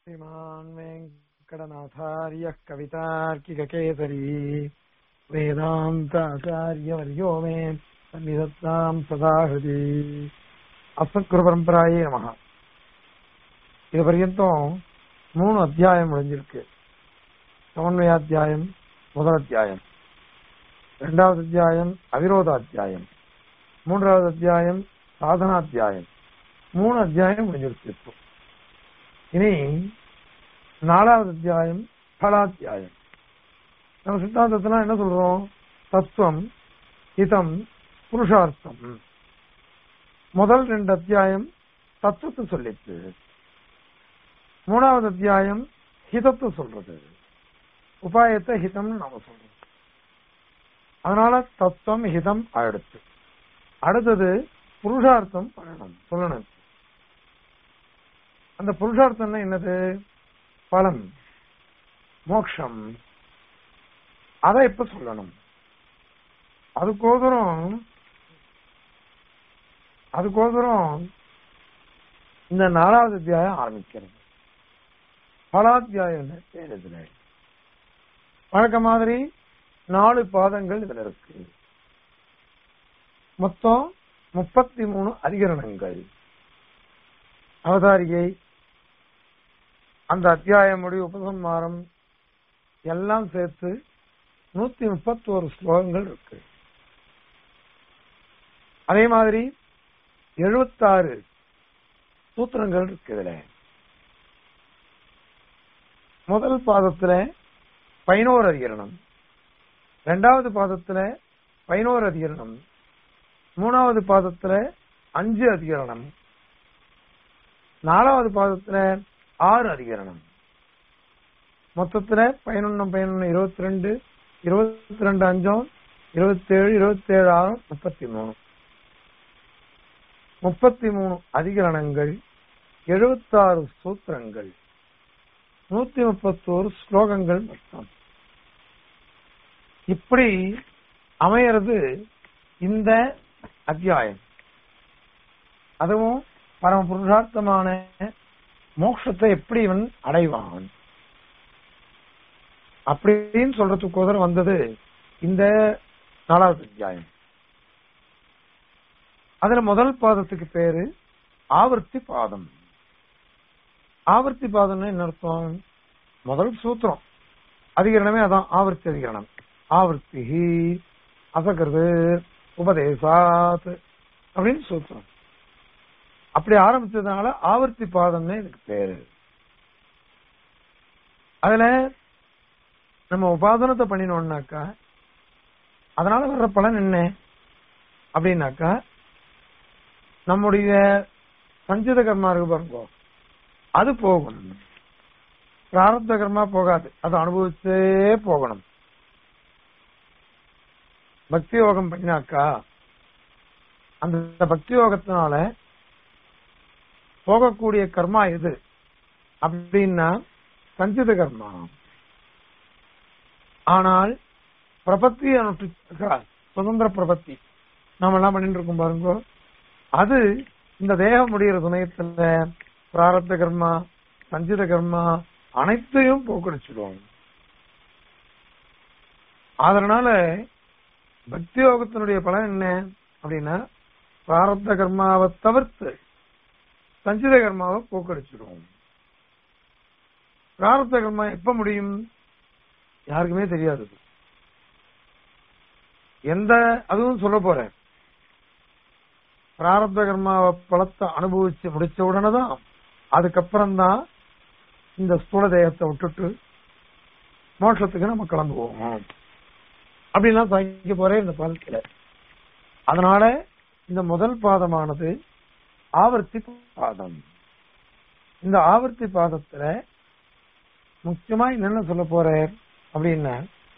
श्रीमान् वेङ्कटनाथार्यः कवितार्किककेसरी वेदान्ताचार्यवर्यो मे सन्निधत्ताम् सदा हृदि அசத்குருபரம்பராயே நமக இது பர்யந்தம் மூணு அத்தியாயம் முடிஞ்சிருக்கு சமன்வயாத்தியாயம் முதல் அத்தியாயம் இரண்டாவது அத்தியாயம் அவிரோத அத்தியாயம் மூன்றாவது அத்தியாயம் சாதனாத்தியாயம் மூணு அத்தியாயம் முடிஞ்சிருக்கு இப்போ இனி நாலாவது அத்தியாயம் பலாத்தியாயம் நம்ம சித்தாந்தத்துல என்ன சொல்றோம் தத்துவம் ஹிதம் புருஷார்த்தம் முதல் ரெண்டு அத்தியாயம் தத்துவத்தை சொல்லிச்சு மூணாவது அத்தியாயம் ஹிதத்தை சொல்றது உபாயத்தை ஹிதம்னு நாம சொல்றோம் அதனால தத்துவம் ஹிதம் அடுத்து அடுத்தது புருஷார்த்தம் பண்ணணும் சொல்லணும் அந்த புருஷார்த்தம்னா என்னது பலம் மோக்ஷம் அதை இப்ப சொல்லணும் அதுக்கோசரம் அதுக்கோசரம் இந்த நாலாவது அத்தியாயம் ஆரம்பிக்கிறது பலாத்தியாயம் பேர் இதுல வழக்க மாதிரி நாலு பாதங்கள் இதுல இருக்கு மொத்தம் முப்பத்தி மூணு அதிகரணங்கள் அவதாரிகை அந்த அத்தியாயம் முடிவு உபசம்மாரம் எல்லாம் சேர்த்து நூத்தி முப்பத்தோரு ஸ்லோகங்கள் இருக்கு அதே மாதிரி எழுபத்தாறு சூத்திரங்கள் இருக்கு இதுல முதல் பாதத்துல பதினோரு அதிகரணம் ரெண்டாவது பாதத்துல பதினோரு அதிகரணம் மூணாவது பாதத்துல அஞ்சு அதிகரணம் நாலாவது பாதத்துல ஆறு அதிகரணம் மொத்தத்துல பதினொன்னு பதினொன்னு இருபத்தி ரெண்டு இருபத்தி ரெண்டு அஞ்சம் இருபத்தி ஏழு இருபத்தி ஏழு ஆறும் முப்பத்தி மூணு முப்பத்தி மூணு அதிகரணங்கள் எழுபத்தாறு சூத்திரங்கள் நூத்தி முப்பத்தோரு ஸ்லோகங்கள் மொத்தம் இப்படி அமையறது இந்த அத்தியாயம் அதுவும் பரம புருஷார்த்தமான மோட்சத்தை எப்படி இவன் அடைவான் அப்படின்னு சொல்றதுக்கு உதரம் வந்தது இந்த நாலாவது அத்தியாயம் அதுல முதல் பாதத்துக்கு பேரு ஆவர்த்தி பாதம் ஆவர்த்தி பாதம்னு என்ன அர்த்தம் முதல் சூத்திரம் அதிகரணமே அதான் ஆவர்த்தி அதிகரணம் ஆவர்த்தி அசகிறது உபதேசாத் அப்படின்னு சூத்திரம் அப்படி ஆரம்பிச்சதுனால ஆவர்த்தி பாதம்னு இதுக்கு பேரு அதுல நம்ம உபாதனத்தை பண்ணினோம்னாக்கா அதனால வர்ற பலன் என்ன அப்படின்னாக்கா நம்முடைய சஞ்சித கர்மா இருக்கு பாருங்க அது போகும் பிராரப்த கர்மா போகாது அது அனுபவிச்சே போகணும் பக்தி யோகம் பண்ணினாக்கா அந்த பக்தி யோகத்தினால போகக்கூடிய கர்மா எது அப்படின்னா சஞ்சித கர்மா ஆனால் பிரபத்தி சுதந்திர பிரபத்தி நாம என்ன பண்ணிட்டு இருக்கோம் பாருங்க அது இந்த தேகம் முடிகிற சமயத்துல பிராரப்த கர்மா சஞ்சித கர்மா அனைத்தையும் போக்கடிச்சிடுவாங்க அதனால பக்தி யோகத்தினுடைய பலன் என்ன அப்படின்னா பிராரப்த கர்மாவை தவிர்த்து சஞ்சித கர்மாவை போக்கடிச்சிடுவோம் பிராரப்த கர்மா எப்ப முடியும் யாருக்குமே தெரியாது எந்த அதுவும் சொல்ல போறேன் பிராரப்த கர்மாவை பலத்தை அனுபவிச்சு முடிச்ச உடனே தான் அதுக்கப்புறம் தான் இந்த ஸ்தூல தேகத்தை விட்டுட்டு மோட்சத்துக்கு நம்ம கிளம்புவோம் அப்படின்லாம் சாய்க்க போறேன் இந்த பாதத்துல அதனால இந்த முதல் பாதமானது ஆவர்த்தி பாதம் இந்த ஆவர்த்தி பாதத்துல முக்கியமா என்னென்ன சொல்ல போற அப்படின்னா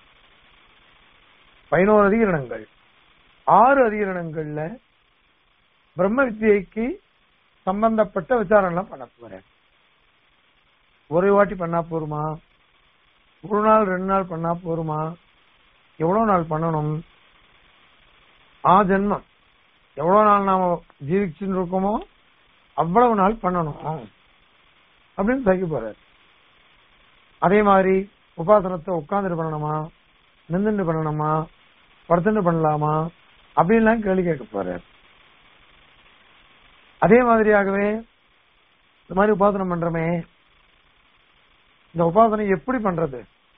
பதினோரு அதிகரணங்கள் ஆறு அதிகரணங்கள்ல பிரம்ம வித்தியைக்கு சம்பந்தப்பட்ட விசாரணை பண்ண போறேன் ஒரு வாட்டி பண்ணா போருமா ஒரு நாள் ரெண்டு நாள் பண்ணா போருமா எவ்வளவு நாள் பண்ணணும் ஆ ஜென்மம் எவ்வளவு நாள் நாம ஜீவிச்சுட்டு இருக்கோமோ அவ்வளவு நாள் பண்ணணும் அப்படின்னு சகிக்க போறார் அதே மாதிரி உபாசனத்தை உட்கார்ந்துட்டு பண்ணணுமா நின்றுட்டு பண்ணணுமா படுத்துட்டு பண்ணலாமா அப்படின்லாம் கேள்வி கேட்க போறார் அதே மாதிரியாகவே இந்த மாதிரி உபாசனம் பண்றோமே இந்த உபாசனை எப்படி பண்றது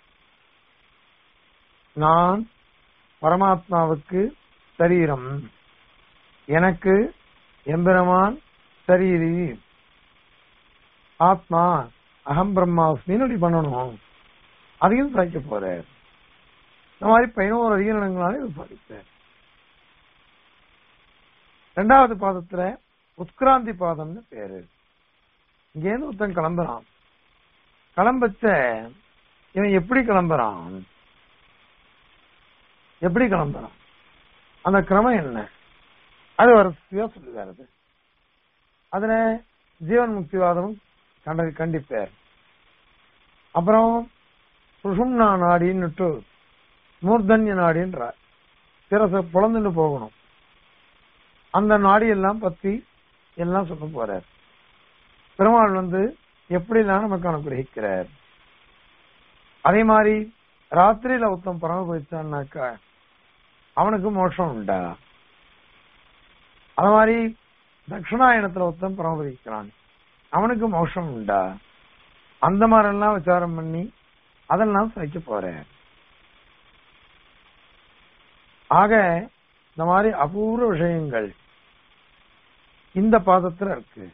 நான் பரமாத்மாவுக்கு சரீரம் எனக்கு எம்பெருமான் சரீரி ஆத்மா அகம் பிரம்மாஸ்மின்னு அப்படி பண்ணணும் அதையும் சாய்க்க போறார் இந்த மாதிரி பதினோரு அதிகரணங்களால இது சாதித்தார் ரெண்டாவது பாதத்துல உத்கிராந்தி பாதம்னு பேரு இங்கேருந்து ஒருத்தன் கிளம்புறான் கிளம்பச்ச இவன் எப்படி கிளம்புறான் எப்படி கிளம்புறான் அந்த கிரமம் என்ன அது வரிசையா சொல்லுகிறது அதுல ஜீவன் முக்திவாதமும் கண்ட கண்டிப்பார் அப்புறம் சுஷும்னா நாடின்னுட்டு மூர்தன்ய நாடின்றார் சிரச புலந்துட்டு போகணும் அந்த நாடி எல்லாம் பத்தி எல்லாம் சொல்ல போறார் பெருமாள் வந்து எப்படிலாம் நமக்கு அனுகிரகிக்கிறார் அதே மாதிரி ராத்திரியில ஒருத்தன் பரம போயிச்சான்னாக்கா அவனுக்கு மோட்சம் உண்டா அது மாதிரி தட்சிணாயனத்துல ஒருத்தன் பரமபதிக்கிறான் அவனுக்கு மோட்சம் உண்டா அந்த மாதிரி எல்லாம் விசாரம் பண்ணி அதெல்லாம் சைக்க போறேன் ஆக இந்த மாதிரி அபூர்வ விஷயங்கள் இந்த பாதத்துல இருக்கு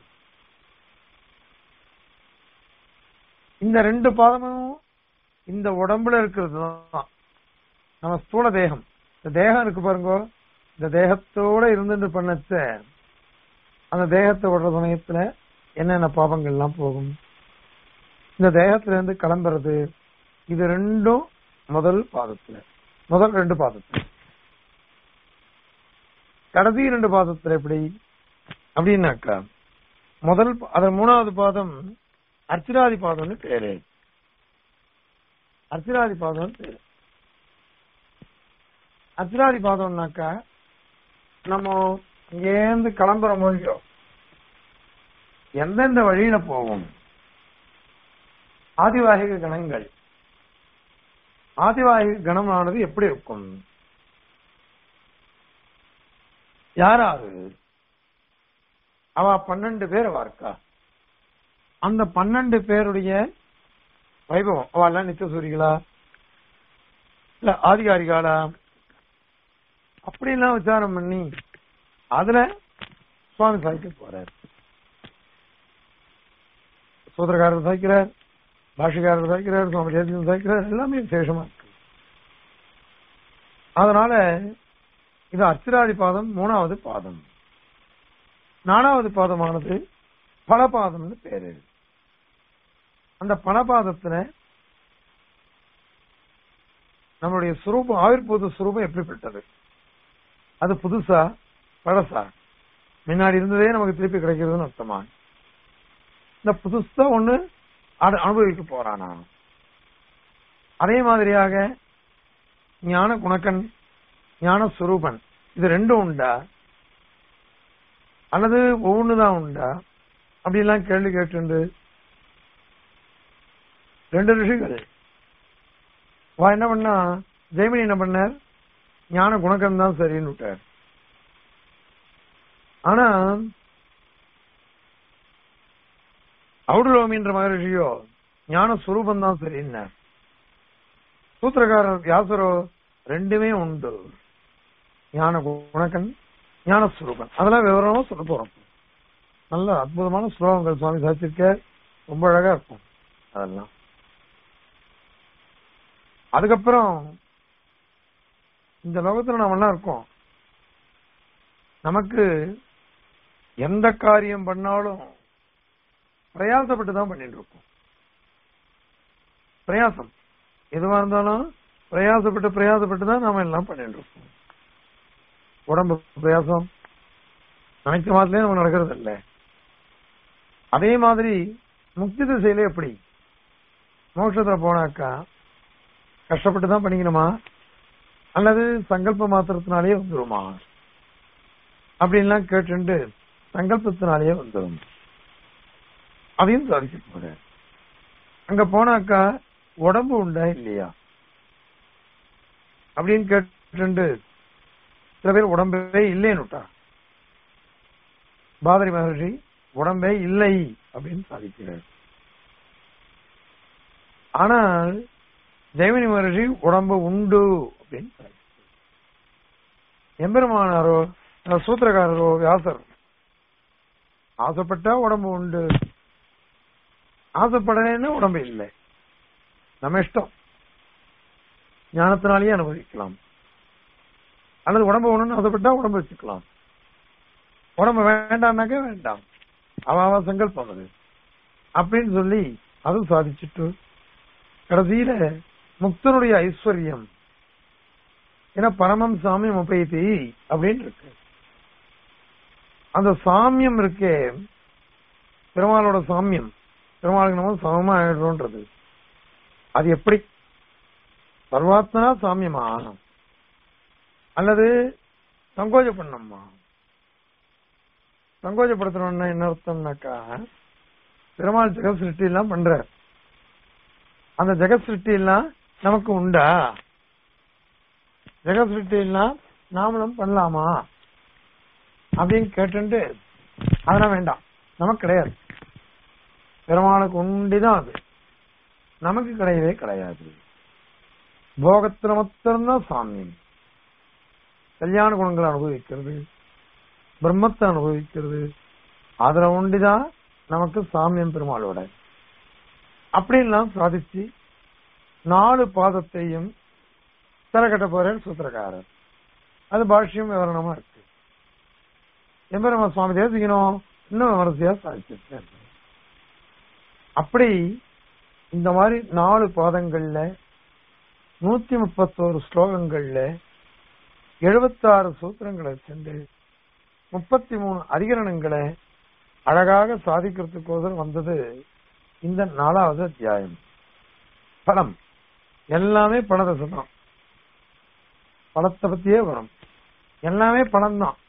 இந்த ரெண்டு பாதமும் இந்த உடம்புல இருக்கிறது தான் நம்ம ஸ்தூல தேகம் இந்த தேகம் இருக்கு பாருங்க இந்த தேகத்தோட இருந்துட்டு பண்ணச்ச அந்த தேகத்தை விடுற சமயத்துல என்னென்ன பாவங்கள்லாம் போகும் இந்த தேகத்துல இருந்து கிளம்புறது இது ரெண்டும் முதல் பாதத்துல முதல் ரெண்டு பாதத்துல கடைசி ரெண்டு பாதத்துல எப்படி அப்படின்னாக்கா முதல் பா- அது மூணாவது பாதம் அர்ச்சிராதி பாதம்னு பேரு அர்ச்சிராதி பாதம்னு பேரு அர்ச்சிராதி பாதம்னாக்கா நம்ம இங்கேருந்து கிளம்புற மொழியோ எந்தெந்த வழியில போகும் ஆதிவாகிக கணங்கள் ஆதிவாகிக கணமானது எப்படி இருக்கும் யாராரு அவ பன்னெண்டு பேர் அவ இருக்கா அந்த பன்னெண்டு பேருடைய வைபவம் அவ எல்லாம் நித்தியசூரிகளா இல்ல ஆதிகாரிகாலா அப்படிலாம் விசாரம் பண்ணி அதுல சுவாமி சாய்க்க போறார் சூத்திரக்காரர் சாய்க்கிறார் பாஷிகாரர் சாய்க்கிறார் சுவாமி தேசியம் சாய்க்கிறார் எல்லாமே விசேஷமா இருக்கு அதனால இது அர்ச்சிராதி பாதம் மூணாவது பாதம் நாலாவது பாதமானது பலபாதம்னு பேரு அந்த பலபாதத்துல நம்மளுடைய சுரூபம் ஆவிர்பூத சுரூபம் எப்படிப்பட்டது அது புதுசா பழசா முன்னாடி இருந்ததே நமக்கு திருப்பி கிடைக்கிறதுன்னு அர்த்தமா இந்த புதுசா ஒண்ணு அனு- அனுபவிக்க போறானா அதே மாதிரியாக ஞான குணக்கன் ஞான சுரூபன் இது ரெண்டும் உண்டா அல்லது ஒவ்வொன்றுதான் உண்டா அப்படிலாம் கேள்வி கேட்டு ரெண்டு ரிஷிகள் வா என்ன பண்ணா ஜெய்மினி என்ன பண்ணார் ஞான குணக்கம் தான் சரின்னு விட்டார் ஆனா ஔடுலோமின்ற மகரிஷியோ ஞான சுரூபம் தான் சரின்னார் சூத்திரக்காரர் வியாசரோ ரெண்டுமே உண்டு ஞான குணக்கன் ஞான சுரூபன் அதெல்லாம் விவரமா சொல்ல போறோம் நல்ல அற்புதமான ஸ்லோகங்கள் சுவாமி சாதிச்சிருக்க ரொம்ப அழகா இருக்கும் அதெல்லாம் அதுக்கப்புறம் இந்த லோகத்துல நாம எல்லாம் இருக்கோம் நமக்கு எந்த காரியம் பண்ணாலும் பிரயாசப்பட்டு தான் பண்ணிட்டு இருக்கோம் பிரயாசம் எதுவா இருந்தாலும் பிரயாசப்பட்டு பிரயாசப்பட்டு தான் நாம எல்லாம் பண்ணிட்டு இருக்கோம் உடம்பு பிரயாசம் நினைச்ச மாதிரிலே நம்ம நடக்கிறது இல்ல அதே மாதிரி முக்தி திசையில எப்படி மோட்சத்துல போனாக்கா கஷ்டப்பட்டு தான் பண்ணிக்கணுமா அல்லது சங்கல்ப மாத்திரத்தினாலேயே வந்துருமா அப்படின்லாம் கேட்டுண்டு சங்கல்பத்தினாலேயே வந்துடும் அதையும் சாதிக்க போற அங்க போனாக்கா உடம்பு உண்டா இல்லையா அப்படின்னு கேட்டு சில பேர் உடம்பே இல்லைன்னுட்டா பாதரி மகர்ஷி உடம்பே இல்லை அப்படின்னு சாதிக்கிறார் ஆனால் ஜெயமணி மகர்ஷி உடம்பு உண்டு அப்படின்னு சாதிக்கிறார் எம்பெருமானாரோ அஹ் சூத்திரக்காரரோ வியாசர் ஆசைப்பட்டா உடம்பு உண்டு ஆசைப்படலைன்னா உடம்பு இல்லை நம்ம இஷ்டம் ஞானத்தினாலேயே அனுபவிக்கலாம் அல்லது உடம்பு ஒண்ணுன்னு ஆசைப்பட்டா உடம்பு வச்சுக்கலாம் உடம்பு வேண்டாம்னாக்க வேண்டாம் அவாவா சங்கல்பம் அது அப்படின்னு சொல்லி அதுவும் சாதிச்சுட்டு கடைசியில முக்தனுடைய ஐஸ்வர்யம் ஏன்னா பரமம் சாமியம் உபயத்தி அப்படின்னு இருக்கு அந்த சாமியம் இருக்கே பெருமாளோட சாமியம் பெருமாளுக்கு நம்ம சமமா ஆயிடுறோன்றது அது எப்படி சர்வாத்மனா சாமியமா அல்லது சங்கோஜ பண்ணம்மா சங்கோஜப்படுத்தணும்னா என்ன அர்த்தம்னாக்கா பெருமாள் ஜெகத் சிருஷ்டி எல்லாம் பண்றார் அந்த ஜெகத் சிருஷ்டி எல்லாம் நமக்கு உண்டா ஜெகத் சிருஷ்டி எல்லாம் நாமளும் பண்ணலாமா அப்படின்னு கேட்டுட்டு அதெல்லாம் வேண்டாம் நமக்கு கிடையாது பெருமாளுக்கு உண்டிதான் அது நமக்கு கிடையவே கிடையாது போகத்துல மாத்திரம்தான் சாமியம் கல்யாண குணங்களை அனுபவிக்கிறது பிரம்மத்தை அனுபவிக்கிறது அதுல உண்டிதான் நமக்கு சாமியம் பெருமாளோட அப்படின்லாம் சாதிச்சு நாலு பாதத்தையும் தரக்கட்ட போறார் சூத்திரக்காரர் அது பாஷ்யம் விவரணமா இருக்கு எம்பெருமா சுவாமி தேசிக்கணும் இன்னும் விமர்சையா சாதிச்சிருக்காரு அப்படி இந்த மாதிரி நாலு பாதங்கள்ல நூத்தி முப்பத்தோரு ஸ்லோகங்கள்ல எழுபத்தாறு சூத்திரங்களை சென்று முப்பத்தி மூணு அதிகரணங்களை அழகாக சாதிக்கிறதுக்கோசரம் வந்தது இந்த நாலாவது அத்தியாயம் படம் எல்லாமே பணத்தை தான் பணத்தை பத்தியே வரும் எல்லாமே பணம் தான்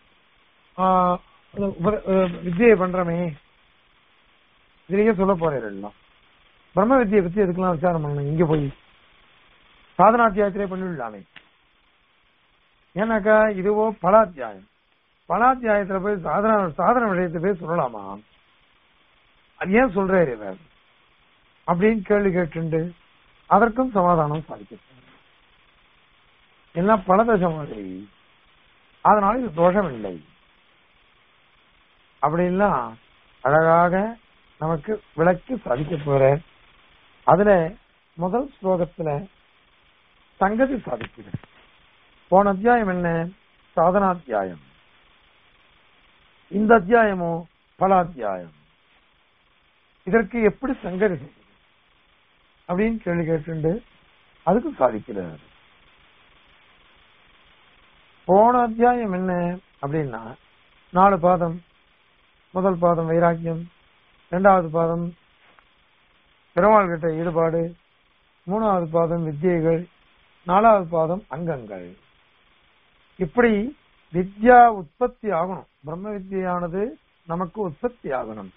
வித்தியை பண்றமே இதுலயே சொல்ல போறேன் எல்லாம் பிரம்ம வித்தியை பத்தி எதுக்கெல்லாம் விசாரம் பண்ணணும் இங்க போய் சாதனாத்தியாயத்திலே பண்ணிவிடலாமே ஏன்னாக்கா இதுவோ பலாத்தியாயம் பலாத்தியாயத்துல போய் சாதன சாதன விஷயத்தை போய் சொல்லலாமா அது ஏன் சொல்றாரு இவர் அப்படின்னு கேள்வி கேட்டுண்டு அதற்கும் சமாதானம் சாதிக்க எல்லாம் பலதச மாதிரி அதனால இது தோஷம் இல்லை அப்படின்லாம் அழகாக நமக்கு விளக்கி சாதிக்க போற அதுல முதல் ஸ்லோகத்துல சங்கதி சாதிக்கிறது போன அத்தியாயம் என்ன சாதனாத்தியாயம் இந்த அத்தியாயமோ பலாத்தியாயம் இதற்கு எப்படி சங்கதி சொல்றது அப்படின்னு கேள்வி கேட்டு அதுக்கு சாதிக்கிறார் போன அத்தியாயம் என்ன அப்படின்னா நாலு பாதம் முதல் பாதம் வைராக்கியம் இரண்டாவது பாதம் பெருமாள் கிட்ட ஈடுபாடு மூணாவது பாதம் வித்தியைகள் நாலாவது பாதம் அங்கங்கள் இப்படி வித்யா உற்பத்தி ஆகணும் பிரம்ம வித்யானது நமக்கு உற்பத்தி ஆகணும்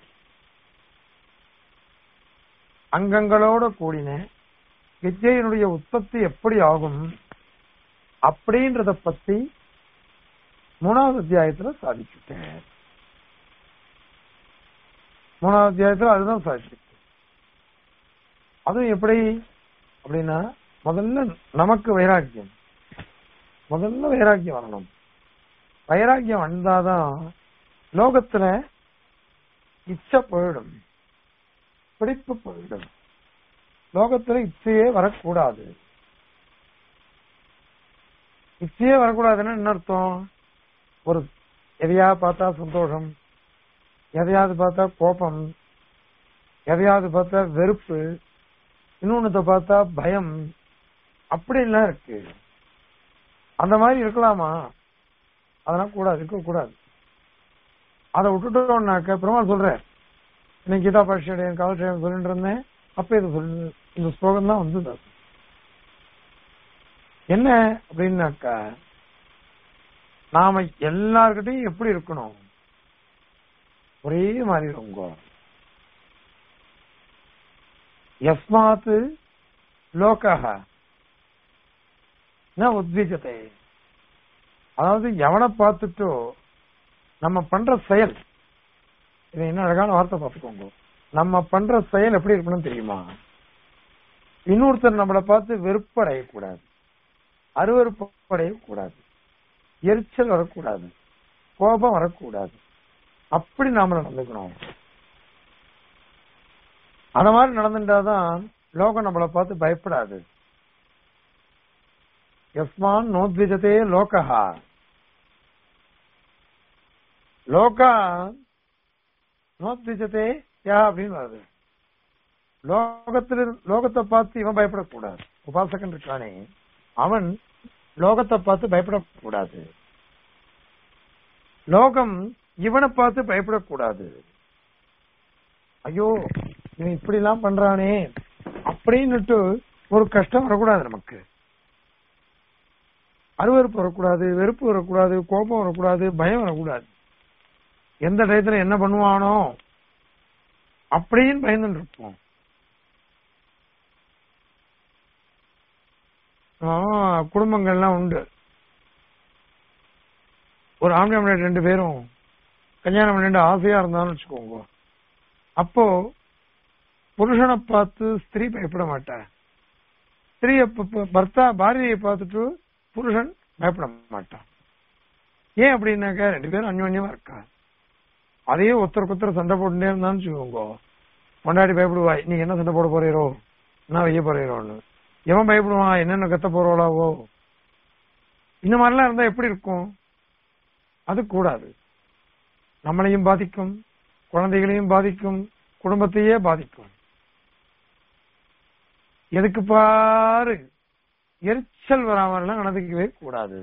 அங்கங்களோட கூடின வித்யினுடைய உற்பத்தி எப்படி ஆகும் அப்படின்றத பத்தி மூணாவது அத்தியாயத்துல சாதிச்சுட்டேன் மூணாவது அத்தியாயத்துல அதுதான் சாதிச்சு அதுவும் எப்படி அப்படின்னா முதல்ல நமக்கு வைராக்கியம் முதல்ல வைராக்கியம் வரணும் வைராக்கியம் வந்தாதான் லோகத்துல இச்சை போயிடும் பிடிப்பு போயிடும் லோகத்துல இச்சையே வரக்கூடாது இச்சையே வரக்கூடாதுன்னா என்ன அர்த்தம் ஒரு எதையாவது பார்த்தா சந்தோஷம் எதையாவது பார்த்தா கோபம் எதையாவது பார்த்தா வெறுப்பு இன்னொன்னத்தை பார்த்தா பயம் அப்படின்லாம் இருக்கு அந்த மாதிரி இருக்கலாமா அதெல்லாம் கூடாது இருக்க கூடாது அதை விட்டுட்டோம்னாக்க பெருமாள் சொல்றேன் இன்னைக்கு கீதா பாஷையுடைய காலட்சேபம் சொல்லிட்டு இருந்தேன் அப்ப இது சொல்லு இந்த ஸ்லோகம் தான் வந்தது என்ன அப்படின்னாக்கா நாம எல்லார்கிட்டையும் எப்படி இருக்கணும் ஒரே மாதிரி இருக்கும் எஸ்மாத்து லோகஹ ந உத்விஜத்தை அதாவது எவனை பார்த்துட்டோ நம்ம பண்ற செயல் இது என்ன அழகான வார்த்தை பார்த்துக்கோங்க நம்ம பண்ற செயல் எப்படி இருக்கணும் தெரியுமா இன்னொருத்தர் நம்மளை பார்த்து வெறுப்படையக்கூடாது அருவருப்பு அடையக்கூடாது எரிச்சல் வரக்கூடாது கோபம் வரக்கூடாது அப்படி நாம நடந்துக்கணும் அந்த மாதிரி நடந்துட்டாதான் லோகம் நம்மளை பார்த்து பயப்படாது யஸ்மான் நோத்விஜதே லோகஹா லோகா நோத்விஜதே யா அப்படின்னு வருது லோகத்தில் லோகத்தை பார்த்து இவன் பயப்படக்கூடாது உபாசகன் இருக்கானே அவன் லோகத்தை பார்த்து பயப்படக்கூடாது லோகம் இவனை பார்த்து பயப்படக்கூடாது ஐயோ இவன் இப்படி எல்லாம் பண்றானே அப்படின்னுட்டு ஒரு கஷ்டம் வரக்கூடாது நமக்கு அருவருப்பு வரக்கூடாது வெறுப்பு வரக்கூடாது கோபம் வரக்கூடாது பயம் வரக்கூடாது எந்த டயத்துல என்ன பண்ணுவானோ அப்படின்னு பயந்துட்டு இருப்போம் ஆ, குடும்பங்கள்லாம் உண்டு ஒரு ஆம்பளை ஆம்பளை ரெண்டு பேரும் கல்யாணம் பண்ணிட்டு ஆசையா இருந்தான்னு வச்சுக்கோங்க அப்போ புருஷனை பார்த்து ஸ்திரீ பயப்பட மாட்டா ஸ்திரீய ப- ப- பர்த்தா பாரதியை பார்த்துட்டு புருஷன் பயப்பட மாட்டான் ஏன் அப்படின்னாக்கா ரெண்டு பேரும் அந்யோன்யமா இருக்கா அதையே ஒருத்தருக்கு ஒருத்தர் சண்டை போட்டுட்டே இருந்தான்னு வச்சுக்கோங்க கொண்டாடி பயப்படுவாய் நீங்க என்ன சண்டை போட போறீரோ என்ன வைய போறீரோன்னு எவன் பயப்படுவான் என்னென்ன கத்த போறோளாவோ இந்த மாதிரிலாம் இருந்தா எப்படி இருக்கும் அது கூடாது நம்மளையும் பாதிக்கும் குழந்தைகளையும் பாதிக்கும் குடும்பத்தையே பாதிக்கும் எதுக்கு பாரு எரிச்சல் வராமலாம் நடந்துக்கவே கூடாது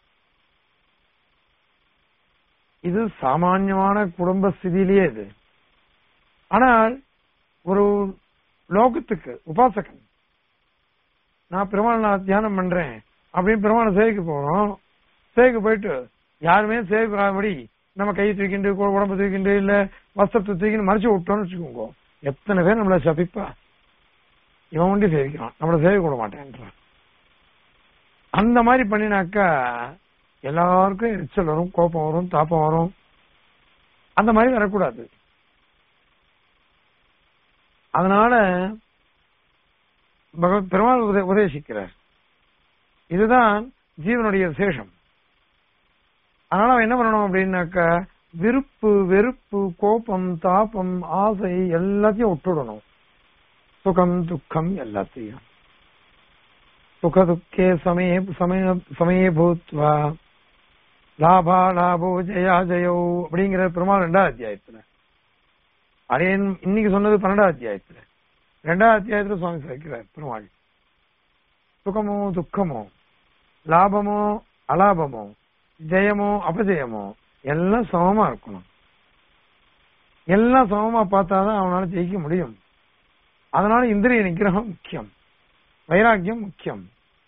இது சாமான்யமான குடும்ப ஸ்திதியிலேயே இது ஆனால் ஒரு லோகத்துக்கு உபாசகன் நான் பெருமாள் நான் தியானம் பண்றேன் அப்படின்னு பெருமாளை சேவைக்கு போறோம் சேவைக்கு போயிட்டு யாருமே சேவைக்குறாதபடி நம்ம கையை தூக்கிண்டு கு- உடம்பு தூக்கிண்டு இல்ல வஸ்திரத்தை தூக்கிண்டு மறைச்சு விட்டோம்னு வச்சுக்கோங்க எத்தனை பேர் நம்மள சபிப்பா இவன் ஒண்டி சேவிக்கிறான் நம்மள சேவை கூட மாட்டேன்றான் அந்த மாதிரி பண்ணினாக்கா எல்லாருக்கும் எரிச்சல் வரும் கோபம் வரும் தாப்பம் வரும் அந்த மாதிரி வரக்கூடாது அதனால பகவத் பெருமாள் உத- உபதேசிக்கிறார் இதுதான் ஜீவனுடைய விசேஷம் அதனால அவன் என்ன பண்ணணும் அப்படின்னாக்கா விருப்பு வெறுப்பு கோபம் தாபம் ஆசை எல்லாத்தையும் விட்டுடணும் சுகம் துக்கம் எல்லாத்தையும் சுக துக்கே சமய சமய சமயே பூத்வா லாபா லாபோ ஜெயா ஜெயோ அப்படிங்கிற பெருமாள் ரெண்டாவது அத்தியாயத்துல அரியன் இன்னைக்கு சொன்னது பன்னெண்டாவது அத்தியாயத்துல ரெண்டாவது அத்தியாயத்துல சுவாமி சேர்க்கிறார் பெருமாள் சுகமோ துக்கமோ லாபமோ அலாபமோ ஜெயமோ அபஜயமோ எல்லாம் சமமா இருக்கணும் எல்லாம் சமமா பார்த்தாதான் அவனால ஜெயிக்க முடியும் அதனால இந்திரிய நிகிரகம் முக்கியம் வைராக்கியம் முக்கியம்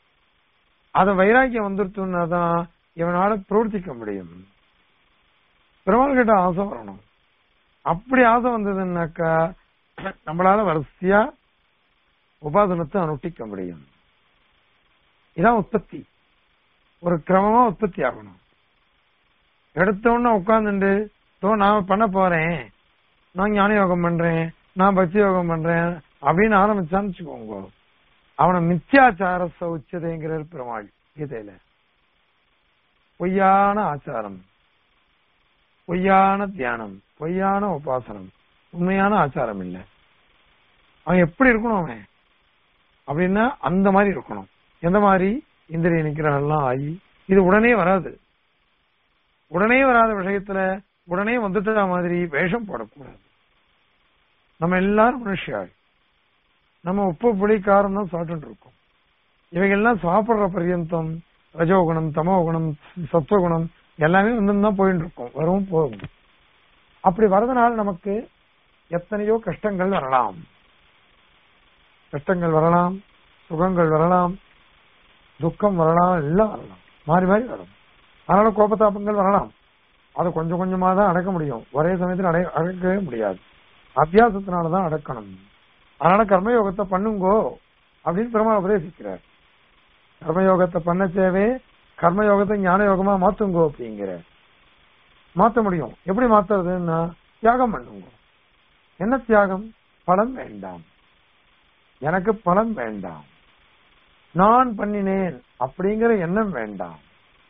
அத வைராக்கியம் வந்துருச்சுன்னா தான் இவனால பிரவர்த்திக்க முடியும் பெருமாள் கிட்ட ஆசை வரணும் அப்படி ஆசை வந்ததுன்னாக்கா நம்மளால வரிசையா உபாசனத்தை அனுஷ்டிக்க முடியும் இதான் உற்பத்தி ஒரு கிரமமா உற்பத்தி ஆகணும் எடுத்த உடனே உட்கார்ந்துட்டு தோ நான் பண்ண போறேன் நான் ஞான யோகம் பண்றேன் நான் பக்தி யோகம் பண்றேன் அப்படின்னு ஆரம்பிச்சான்னு வச்சுக்கோங்க அவனை மித்யாச்சார சௌச்சதைங்கிறார் பெருமாள் கீதையில பொய்யான ஆச்சாரம் பொய்யான தியானம் பொய்யான உபாசனம் உண்மையான ஆச்சாரம் இல்ல அவன் எப்படி இருக்கணும் அவன் அப்படின்னா அந்த மாதிரி இருக்கணும் எந்த மாதிரி இந்திரிய நிக்கிரகம் எல்லாம் ஆகி இது உடனே வராது உடனே வராத விஷயத்துல உடனே வந்துட்ட மாதிரி வேஷம் போடக்கூடாது நம்ம எல்லாரும் மனுஷியாள் நம்ம உப்பு புளி காரம் தான் சாப்பிட்டு இருக்கோம் இவைகள்லாம் சாப்பிடுற பர்யந்தம் ரஜோகுணம் தமோகுணம் சத்துவகுணம் எல்லாமே வந்து தான் போயிட்டு இருக்கோம் வரும் போகும் அப்படி வரதுனால நமக்கு எத்தனையோ கஷ்டங்கள் வரலாம் கஷ்டங்கள் வரலாம் சுகங்கள் வரலாம் துக்கம் வரலாம் எல்லாம் வரலாம் மாறி மாறி வரும் அதனால கோபத்தாபங்கள் வரலாம் அதை கொஞ்சம் கொஞ்சமா தான் அடக்க முடியும் ஒரே சமயத்தில் அடை அடக்கவே முடியாது அத்தியாசத்தினாலதான் அடக்கணும் அதனால கர்மயோகத்தை பண்ணுங்கோ அப்படின்னு பெருமாள் உபதேசிக்கிறார் கர்மயோகத்தை பண்ண சேவே கர்மயோகத்தை ஞான யோகமா மாத்துங்கோ அப்படிங்கிற மாத்த முடியும் எப்படி மாத்துறதுன்னா தியாகம் பண்ணுங்க என்ன தியாகம் பலன் வேண்டாம் எனக்கு பலன் வேண்டாம் நான் பண்ணினேன் அப்படிங்கிற எண்ணம் வேண்டாம்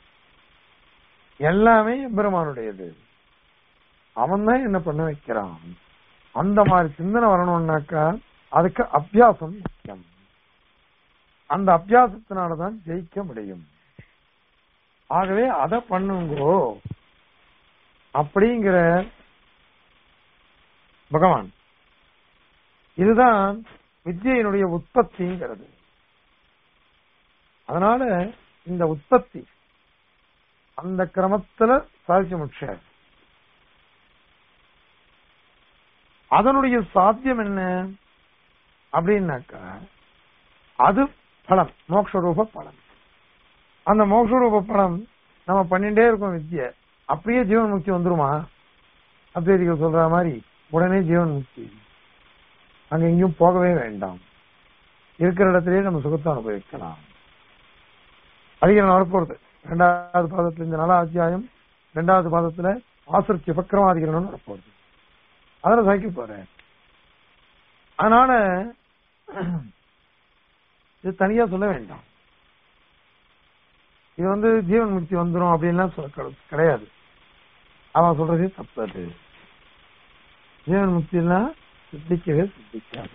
எல்லாமே எம்பெருமானுடையது அவன் தான் என்ன பண்ண வைக்கிறான் அந்த மாதிரி சிந்தனை வரணும்னாக்கா அதுக்கு அபியாசம் முக்கியம் அந்த அபியாசத்தினாலதான் ஜெயிக்க முடியும் ஆகவே அதை பண்ணுங்கோ அப்படிங்கிற பகவான் இதுதான் வித்யினுடைய உற்பத்திங்கிறது அதனால இந்த உற்பத்தி அந்த கிரமத்துல சாதிச்சு முடிச்சார் அதனுடைய சாத்தியம் என்ன அப்படின்னாக்கா அது பலம் மோக்ஷரூப பலம் அந்த மோக்ஷரூப பலம் நம்ம பண்ணிட்டே இருக்கோம் வித்ய அப்படியே ஜீவன் முக்தி வந்துருமா அத்வைதிகள் சொல்ற மாதிரி உடனே ஜீவன் முக்தி அங்க எங்கேயும் போகவே வேண்டாம் இருக்கிற இடத்திலேயே நம்ம சுகத்தை அனுபவிக்கலாம் அதிகம் வரப்போறது ரெண்டாவது பாதத்துல இந்த நல அத்தியாயம் ரெண்டாவது பாதத்துல ஆசிரிச்சு உபக்கிரமாதிகரணம் வரப்போகுது அதுல சாய்க்க போறேன் அதனால இது தனியா சொல்ல வேண்டாம் இது வந்து ஜீவன் முக்தி வந்துடும் அப்படின்லாம் சொல்ல கிடை- கிடையாது அவன் சொல்றதே தப்பு அது ஜீவன் முக்திலாம் சித்திக்கவே சித்திக்காது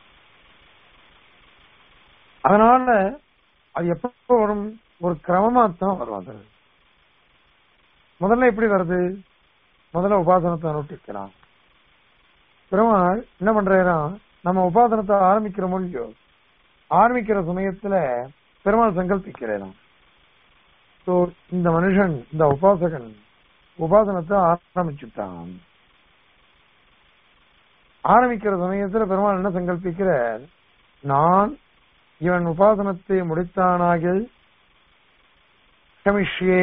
அதனால அது எப்ப வரும் ஒரு கிரமமா தான் வரும் அது முதல்ல எப்படி வருது முதல்ல உபாசனத்தை அனுஷ்டிக்கிறான் பெருமாள் என்ன பண்றாரா நம்ம உபாசனத்தை ஆரம்பிக்கிற மொழியோ ஆரம்பிக்கிற சமயத்துல பெருமாள் சங்கல்பிக்கிறாராம் So, இந்த மனுஷன் இந்த உபாசகன் உபாசனத்தை ஆரம்பிச்சுட்டான் ஆரம்பிக்கிற சமயத்துல பெருமாள் என்ன சங்கல்பிக்கிறார் நான் இவன் உபாசனத்தை முடித்தானாகில் கமிஷியே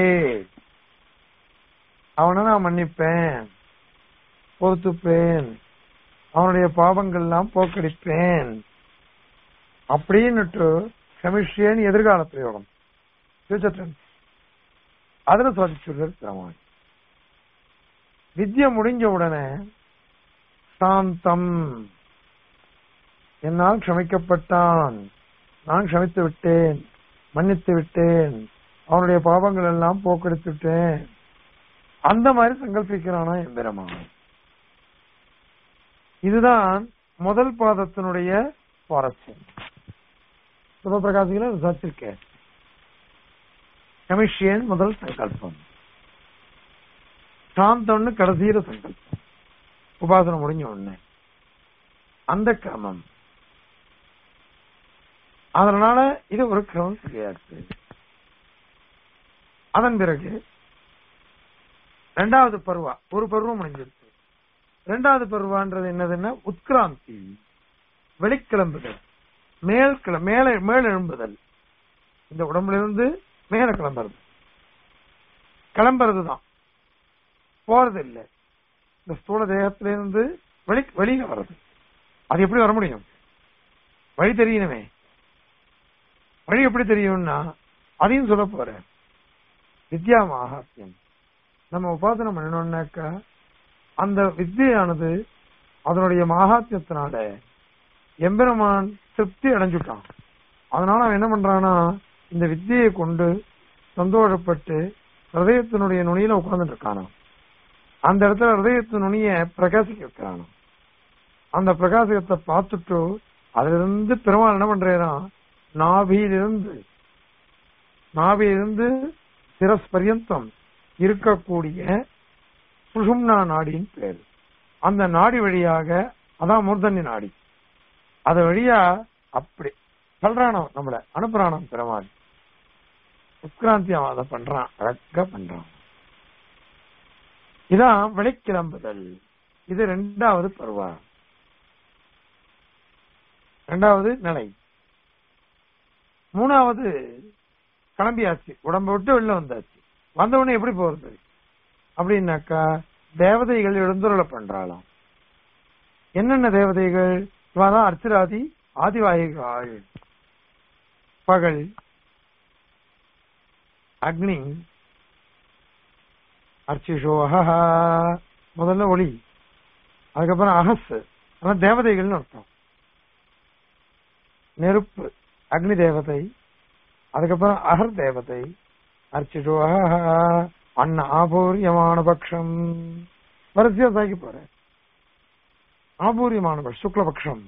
அவனை நான் மன்னிப்பேன் பொறுத்துப்பேன் அவனுடைய பாவங்கள்லாம் போக்கடிப்பேன் அப்படின்னுட்டு கமிஷியன் எதிர்கால பிரயோகம் ஃபியூச்சர் டென்ஸ் அதுல சாதிச்சுள்ளார் பெருமாள் வித்யா முடிஞ்ச உடனே சாந்தம் என்னால் க்ஷமிக்கப்பட்டான் நான் க்ஷமித்து விட்டேன் மன்னித்து விட்டேன் அவனுடைய பாவங்கள் எல்லாம் போக்கெடுத்து விட்டேன் அந்த மாதிரி சங்கல்பிக்கிறானா எம்பெருமான் இதுதான் முதல் பாதத்தினுடைய சுவாரஸ்யம் சிவபிரகாசிகளை விசாரிச்சிருக்கேன் கமிஷியன் முதல் சங்கல்பம் சாந்தம்னு கடைசியில சங்கல்பம் உபாசனம் முடிஞ்ச உடனே அந்த கிரமம் அதனால இது ஒரு கிரமம் கிடையாது அதன் பிறகு ரெண்டாவது பருவா ஒரு பருவம் முடிஞ்சிருக்கு ரெண்டாவது பருவான்றது என்னதுன்னா உட்கிராந்தி வெளிக்கிளம்புதல் மேல் கிள மேல மேல் எழும்புதல் இந்த உடம்புல இருந்து மேல கிளம்புறது கிளம்புறது தான் போறது இல்லை இந்த ஸ்தூல தேகத்திலிருந்து வெளி வெளியில வர்றது அது எப்படி வர முடியும் வழி தெரியணுமே வழி எப்படி தெரியும்னா அதையும் சொல்ல போறேன் வித்யா மகாத்மியம் நம்ம உபாசனம் பண்ணணும்னாக்கா அந்த வித்தியானது அதனுடைய மகாத்மியத்தினால எம்பெருமான் திருப்தி அடைஞ்சுட்டான் அதனால அவன் என்ன பண்றானா இந்த வித்தியை கொண்டு சந்தோஷப்பட்டு ஹிருதயத்தினுடைய நுனியில உட்கார்ந்துட்டு இருக்கானா அந்த இடத்துல ஹிருதயத்து நுனிய பிரகாசிக்க வைக்கிறானா அந்த பிரகாசத்தை பார்த்துட்டு அதுல இருந்து பெருமாள் என்ன பண்றாராம் நாபியிலிருந்து நாபியிலிருந்து சிரஸ் பரியந்தம் இருக்கக்கூடிய சுஷும்னா நாடியின் பேர் அந்த நாடி வழியாக அதான் மூர்தன்ய நாடி அது வழியா அப்படி சொல்றானாம் நம்மள அனுப்புறானாம் பெருமாள் உட்கிராந்தி அவன் அதை பண்றான் அழகா பண்றான் இதான் வெளிக்கிளம்புதல் இது ரெண்டாவது பருவா ரெண்டாவது நிலை மூணாவது கிளம்பியாச்சு உடம்ப விட்டு வெளில வந்தாச்சு வந்த உடனே எப்படி போறது அப்படின்னாக்கா தேவதைகள் எழுந்துருள பண்றாளாம் என்னென்ன தேவதைகள் இவதான் அர்ச்சராதி ஆதிவாயிகள் பகல் அக்னி அர்ச்சிஷோ அஹஹா முதல்ல ஒளி அதுக்கப்புறம் அகஸ் அதான் தேவதைகள்னு அர்த்தம் நெருப்பு அக்னி தேவதை அதுக்கப்புறம் அகர் தேவதை அர்ச்சிஷோ அஹஹா அன்ன ஆபூரியமான பக்ஷம் வரிசையா சாக்கி போறேன் ஆபூரியமான பட்சம் சுக்லபக்ஷம்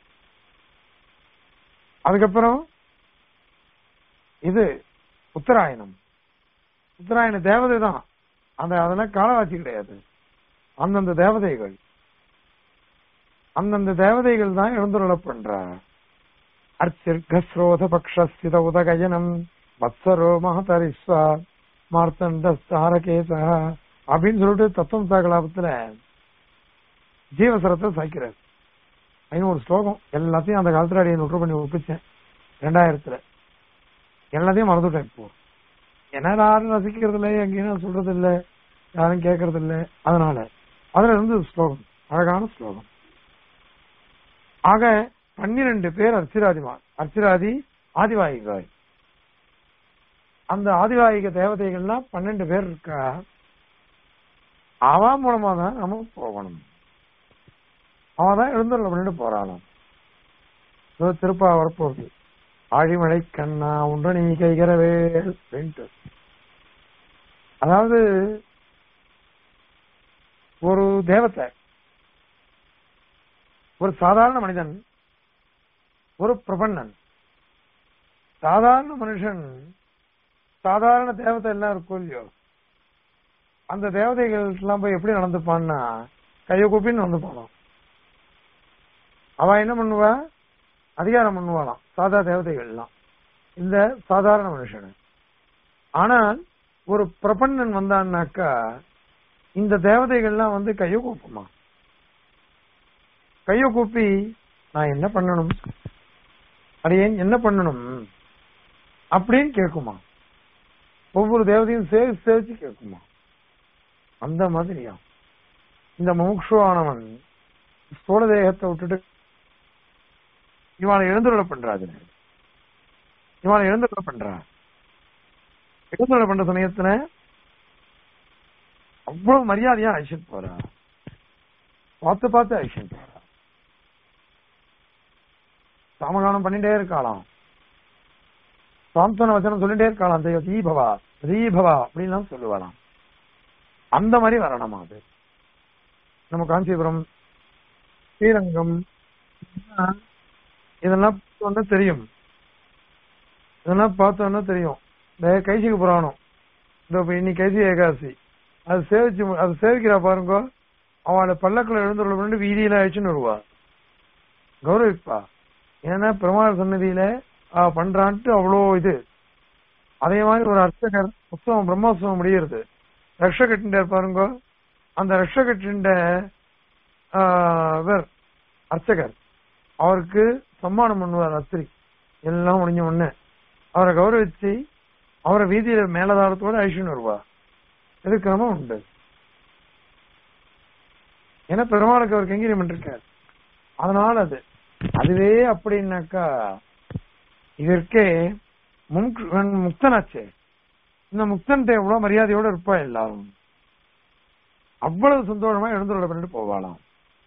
அதுக்கப்புறம் இது உத்தராயணம் உத்தராயண தேவதை தான் அந்த அதெல்லாம் காலவாசி கிடையாது அந்தந்த தேவதைகள் அந்தந்த தேவதைகள் தான் எழுந்துருள பண்றார் அர்ச்சிர்கஸ்ரோத பக்ஷஸ்தித உதகயனம் வத்சரோ மகதரிஸ்வா மார்த்தண்ட சாரகேசா அப்படின்னு சொல்லிட்டு தத்துவம் சாகலாபத்துல ஜீவசரத்தை சாய்க்கிறார் ஐநூறு ஸ்லோகம் எல்லாத்தையும் அந்த காலத்துல அடியை நுட்ரு பண்ணி ஒப்பிச்சேன் ரெண்டாயிரத்துல எல்லாத்தையும் மறந்துட்டேன் இப்போ என்ன யாரும் ரசிக்கிறது இல்லை எங்கேயும் சொல்றது இல்லை யாரும் கேட்கறது இல்லை அதனால அதுல இருந்து ஸ்லோகம் அழகான ஸ்லோகம் ஆக பன்னிரண்டு பேர் அர்ச்சிராதிமார் அர்ச்சிராதி ஆதிவாயிகாய் அந்த ஆதிவாயிக தேவதைகள்லாம் பன்னெண்டு பேர் இருக்கா அவ மூலமா தான் நம்ம போகணும் அவன் தான் எழுந்துள்ள பண்ணிட்டு போறாளாம் இதோ திருப்பா வரப்போகுது ஆழிமழை கண்ணா உண்டு நீ கைகிறவே அப்படின்ட்டு அதாவது ஒரு தேவத்தை ஒரு சாதாரண மனிதன் ஒரு பிரபன்னன் சாதாரண மனுஷன் சாதாரண தேவதை எல்லாம் இருக்கும் இல்லையோ அந்த தேவதைகள் எல்லாம் போய் எப்படி நடந்துப்பான்னா கையை கூப்பின்னு நடந்து போனோம் அவ என்ன பண்ணுவா அதிகாரம் பண்ணுவாளாம் சாதா தேவதைகள்லாம் இந்த சாதாரண மனுஷனு ஆனால் ஒரு பிரபன்னன் வந்தான்னாக்கா இந்த தேவதைகள்லாம் வந்து கையை கூப்புமா கையை கூப்பி நான் என்ன பண்ணணும் அடியேன் என்ன பண்ணணும் அப்படின்னு கேட்குமா ஒவ்வொரு தேவதையும் சேவிச்சு சேவிச்சு கேட்குமா அந்த மாதிரியா இந்த முமுட்சுவானவன் ஸ்தூல தேகத்தை விட்டுட்டு இவனை எழுந்துள்ள பண்றாது இவனை எழுந்துள்ள பண்றா எழுந்துள்ள பண்ற சமயத்துல அவ்வளவு மரியாதையா அழிச்சுட்டு போறா பார்த்து பார்த்து அழிச்சுட்டு போறா சாமகானம் பண்ணிட்டே இருக்காளாம் சாந்தன வச்சனம் சொல்லிட்டே இருக்காளாம் தெய்வ தீபவா தீபவா அப்படின்லாம் சொல்லுவாளாம் அந்த மாதிரி வரணுமா அது நம்ம காஞ்சிபுரம் ஸ்ரீரங்கம் இதெல்லாம் பார்த்தோன்னா தெரியும் இதெல்லாம் பார்த்தோன்னா தெரியும் இந்த கைசிக புராணம் இந்த இப்ப இன்னைக்கு கைசி ஏகாசி அது சேவிச்சு அது சேவிக்கிறா பாருங்க அவளை பல்லக்கில் எழுந்துள்ள பண்ணிட்டு வீதியில அழிச்சுன்னு வருவா கௌரவிப்பா ஏன்னா பெருமாள் சன்னதியில அவ பண்றான்ட்டு அவ்வளோ இது அதே மாதிரி ஒரு அர்ச்சகர் உற்சவம் பிரம்மோத்சவம் முடிகிறது ரக்ஷகட்டின்ற பாருங்க அந்த ரக்ஷகட்டின்ற இவர் அர்ச்சகர் அவருக்கு சம்மானம் பண்ணுவார் அத்திரி எல்லாம் முடிஞ்ச உடனே அவரை கௌரவிச்சு அவரை வீதியில மேலதாரத்தோட அழிச்சுன்னு வருவா இது கிரமம் உண்டு ஏன்னா பெருமாளுக்கு அவர் கைங்கரியம் பண்ணிருக்கார் அதனால அது அதுவே அப்படின்னாக்கா இதற்கே முக்தனாச்சே இந்த முக்தன்ட்ட எவ்வளவு மரியாதையோட இருப்பா எல்லாரும் அவ்வளவு சந்தோஷமா எழுந்துள்ள பண்ணிட்டு போவாளாம்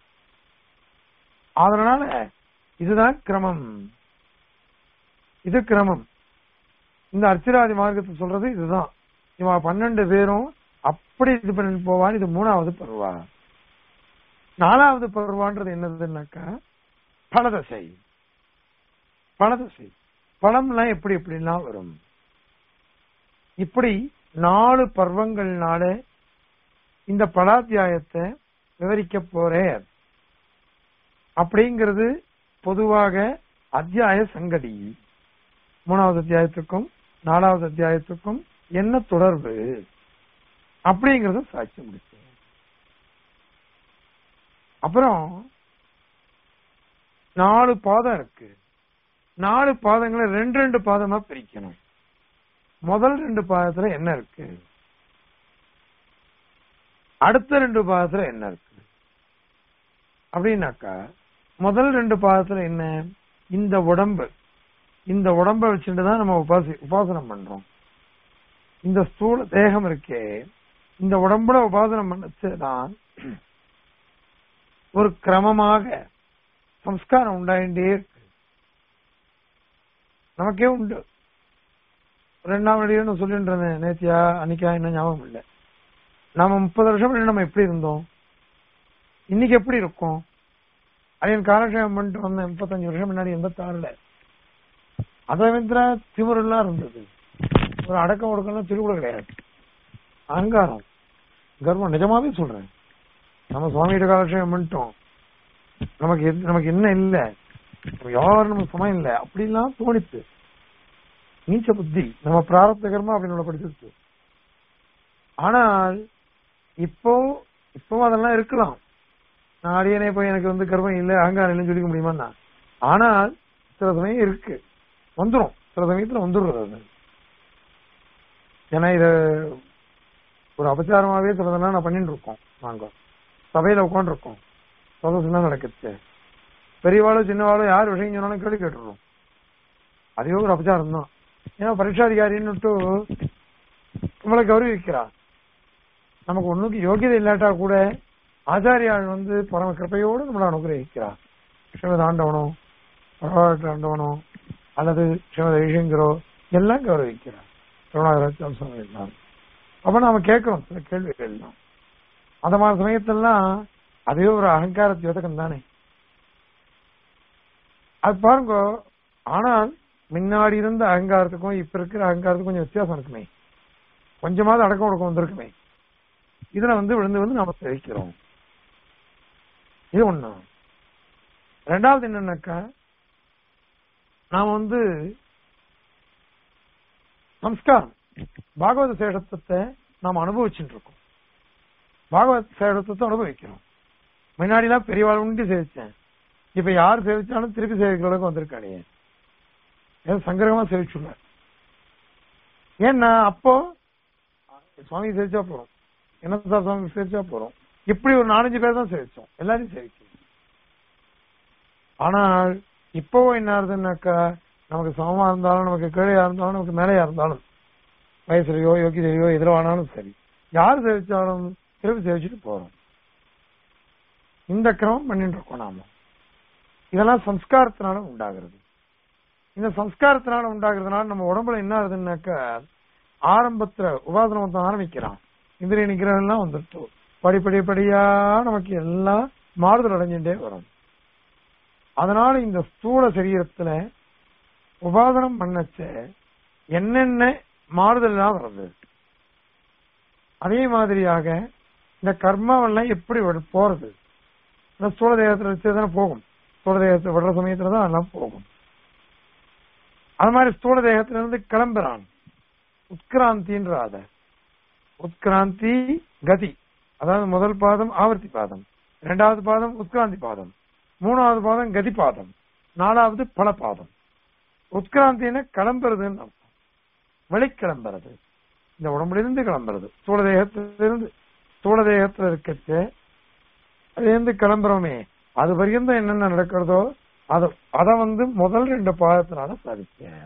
அதனால இதுதான் கிரமம் இது கிரமம் இந்த அர்ச்சிராதி மார்க்கத்தை சொல்றது இதுதான் இவன் பன்னெண்டு பேரும் அப்படி இது பண்ணிட்டு போவான் இது மூணாவது பருவா நாலாவது பருவான்றது என்னதுன்னாக்கா பலதசை பலதசை பழம்லாம் எப்படி எப்படிலாம் வரும் இப்படி நாலு பர்வங்கள்னால இந்த பலாத்தியாயத்தை விவரிக்க போறேன் அப்படிங்கிறது பொதுவாக அத்தியாய சங்கடி மூணாவது அத்தியாயத்துக்கும் நாலாவது அத்தியாயத்துக்கும் என்ன தொடர்பு அப்படிங்கறத சாட்சி முடிச்சேன் அப்புறம் நாலு பாதம் இருக்கு நாலு பாதங்களை ரெண்டு ரெண்டு பாதமா பிரிக்கணும் முதல் ரெண்டு பாதத்துல என்ன இருக்கு அடுத்த ரெண்டு பாதத்துல என்ன இருக்கு அப்படின்னாக்கா முதல் ரெண்டு பாதத்துல என்ன இந்த உடம்பு இந்த உடம்ப வச்சுட்டு தான் நம்ம உபாசி உபாசனம் பண்றோம் இந்த ஸ்தூல தேகம் இருக்கே இந்த உடம்புல உபாசனம் பண்ணச்சுதான் ஒரு கிரமமாக சம்ஸ்காரம் உண்டாயிட்டே இருக்கு நமக்கே உண்டு ரெண்டாம் நடிகர்னு சொல்லிட்டு இருந்தேன் நேத்தியா அன்னைக்கா என்ன ஞாபகம் இல்லை நாம முப்பது வருஷம் முன்னாடி நம்ம எப்படி இருந்தோம் இன்னைக்கு எப்படி இருக்கும் அதையன் காலக்ஷேபம் பண்ணிட்டு வந்தேன் முப்பத்தஞ்சு வருஷம் முன்னாடி எண்பத்தாறுல அதை வந்து திமிரெல்லாம் இருந்தது ஒரு அடக்கம் ஒடுக்கம் திருவிழா கிடையாது அகங்காரம் கர்வம் நிஜமாவே சொல்றேன் நம்ம சுவாமிகிட்ட காலக்ஷேபம் பண்ணிட்டோம் நமக்கு எது- நமக்கு என்ன இல்ல நம்ம யாரும் நமக்கு சமயம் இல்ல அப்படிலாம் தோணித்து நீச்ச புத்தி நம்ம பிராரப்த கர்மா அப்படின்னு படிச்சிருக்கு ஆனால் இப்போ இப்போ அதெல்லாம் இருக்கலாம் நான் அடியனே போய் எனக்கு வந்து கர்மம் இல்ல அகங்காரம் இல்லைன்னு சொல்லிக்க முடியுமா ஆனால் சில சமயம் இருக்கு வந்துரும் சில சமயத்துல வந்துடுறது அது ஏன்னா இத ஒரு அபச்சாரமாவே சிலதெல்லாம் நான் பண்ணிட்டு இருக்கோம் நாங்க சபையில உட்காந்து இருக்கோம் சதசுலாம் நடக்குது பெரியவாளோ சின்னவாளோ யார் விஷயம் சொன்னாலும் கேள்வி கேட்டுடுறோம் அதே ஒரு அபச்சாரம் தான் ஏன்னா பரீட்சாதிகாரின்னு நம்மளை கௌரவிக்கிறா நமக்கு ஒண்ணுக்கு யோகியதை இல்லாட்டா கூட ஆச்சாரியாள் வந்து பரம கிருப்பையோடு நம்மளை அனுகிரகிக்கிறா ஸ்ரீமத் ஆண்டவனோ பரவாயில்ல ஆண்டவனோ அல்லது ஸ்ரீமத் ஐஷங்கரோ எல்லாம் கௌரவிக்கிறார் கருணாகராஜ் சுவாமி எல்லாம் அப்ப நாம கேட்கிறோம் சில கேள்விகள் எல்லாம் அந்த மாதிரி சமயத்தெல்லாம் அதே ஒரு அகங்கார தியோதகம் தானே அது பாருங்க ஆனால் முன்னாடி இருந்த அகங்காரத்துக்கும் இப்ப இருக்கிற அகங்காரத்துக்கும் கொஞ்சம் வித்தியாசம் இருக்குமே கொஞ்சமாவது அடக்கம் ஒடுக்கம் வந்திருக்குமே இதுல வந்து விழுந்து வந்து நாம தெரிவிக்கிறோம் இது ஒண்ணு ரெண்டாவது என்னன்னாக்கா நாம வந்து சம்ஸ்காரம் பாகவத சேஷத்துவத்தை நாம் அனுபவிச்சுட்டு இருக்கோம் பாகவத சேஷத்துவத்தை அனுபவிக்கிறோம் முன்னாடி எல்லாம் பெரியவாள் உண்டு சேவிச்சேன் இப்ப யார் சேவிச்சாலும் திருப்பி சேவிக்கிற அளவுக்கு வந்திருக்கானே ஏதோ சங்கிரகமா சேவிச்சுள்ள ஏன்னா அப்போ சுவாமி சேவிச்சா போறோம் என்ன சார் சுவாமி சேவிச்சா போறோம் இப்படி ஒரு நாலஞ்சு பேர் தான் சேவிச்சோம் எல்லாரையும் சேவிக்கணும் ஆனால் இப்போ என்ன ஆகுதுன்னாக்கா நமக்கு சமமா இருந்தாலும் நமக்கு கீழையா இருந்தாலும் நமக்கு மேலையா இருந்தாலும் வயசுலயோ யோகிதையோ எதிர ஆனாலும் சரி யார் சேவிச்சாலும் திருப்பி சேவிச்சுட்டு போறோம் இந்த கிரமம் பண்ணிட்டு இருக்கோம் நாம இதெல்லாம் சம்ஸ்காரத்தினால உண்டாகிறது இந்த சம்ஸ்காரத்தினால உண்டாகிறதுனால நம்ம உடம்புல என்ன ஆகுதுன்னாக்கா ஆரம்பத்துல உபாசனம் வந்து ஆரம்பிக்கிறான் இந்திரிய நிகிரகம் எல்லாம் வந்துட்டு படிப்படி படியா நமக்கு எல்லாம் மாறுதல் அடைஞ்சுட்டே வரும் அதனால இந்த ஸ்தூல சரீரத்துல உபாசனம் பண்ணச்ச என்னென்ன மாறுதல் எல்லாம் வருது அதே மாதிரியாக இந்த கர்மாவெல்லாம் எப்படி வரு- போறது இந்த ஸ்தூல தேகத்துல வச்சு தானே போகும் ஸ்தூல தேகத்தை விடுற சமயத்துல தான் எல்லாம் போகும் அது மாதிரி ஸ்தூல தேகத்துல இருந்து கிளம்புறான் உட்கிராந்தின்ற அத உட்கிராந்தி கதி அதாவது முதல் பாதம் ஆவர்த்தி பாதம் இரண்டாவது பாதம் உட்கிராந்தி பாதம் மூணாவது பாதம் கதி பாதம் நாலாவது பல பாதம் உட்கிராந்தின கிளம்புறதுன்னு அர்த்தம் வெளிக்கிளம்புறது இந்த உடம்புலிருந்து கிளம்புறது ஸ்தூல தேகத்திலிருந்து ஸ்தூல தேகத்துல இருக்கச்சு அதுலேருந்து கிளம்புறோமே அது வரைக்கும் என்னென்ன நடக்கிறதோ அத அத வந்து முதல் ரெண்டு பாதத்தினால சாதிச்சேன்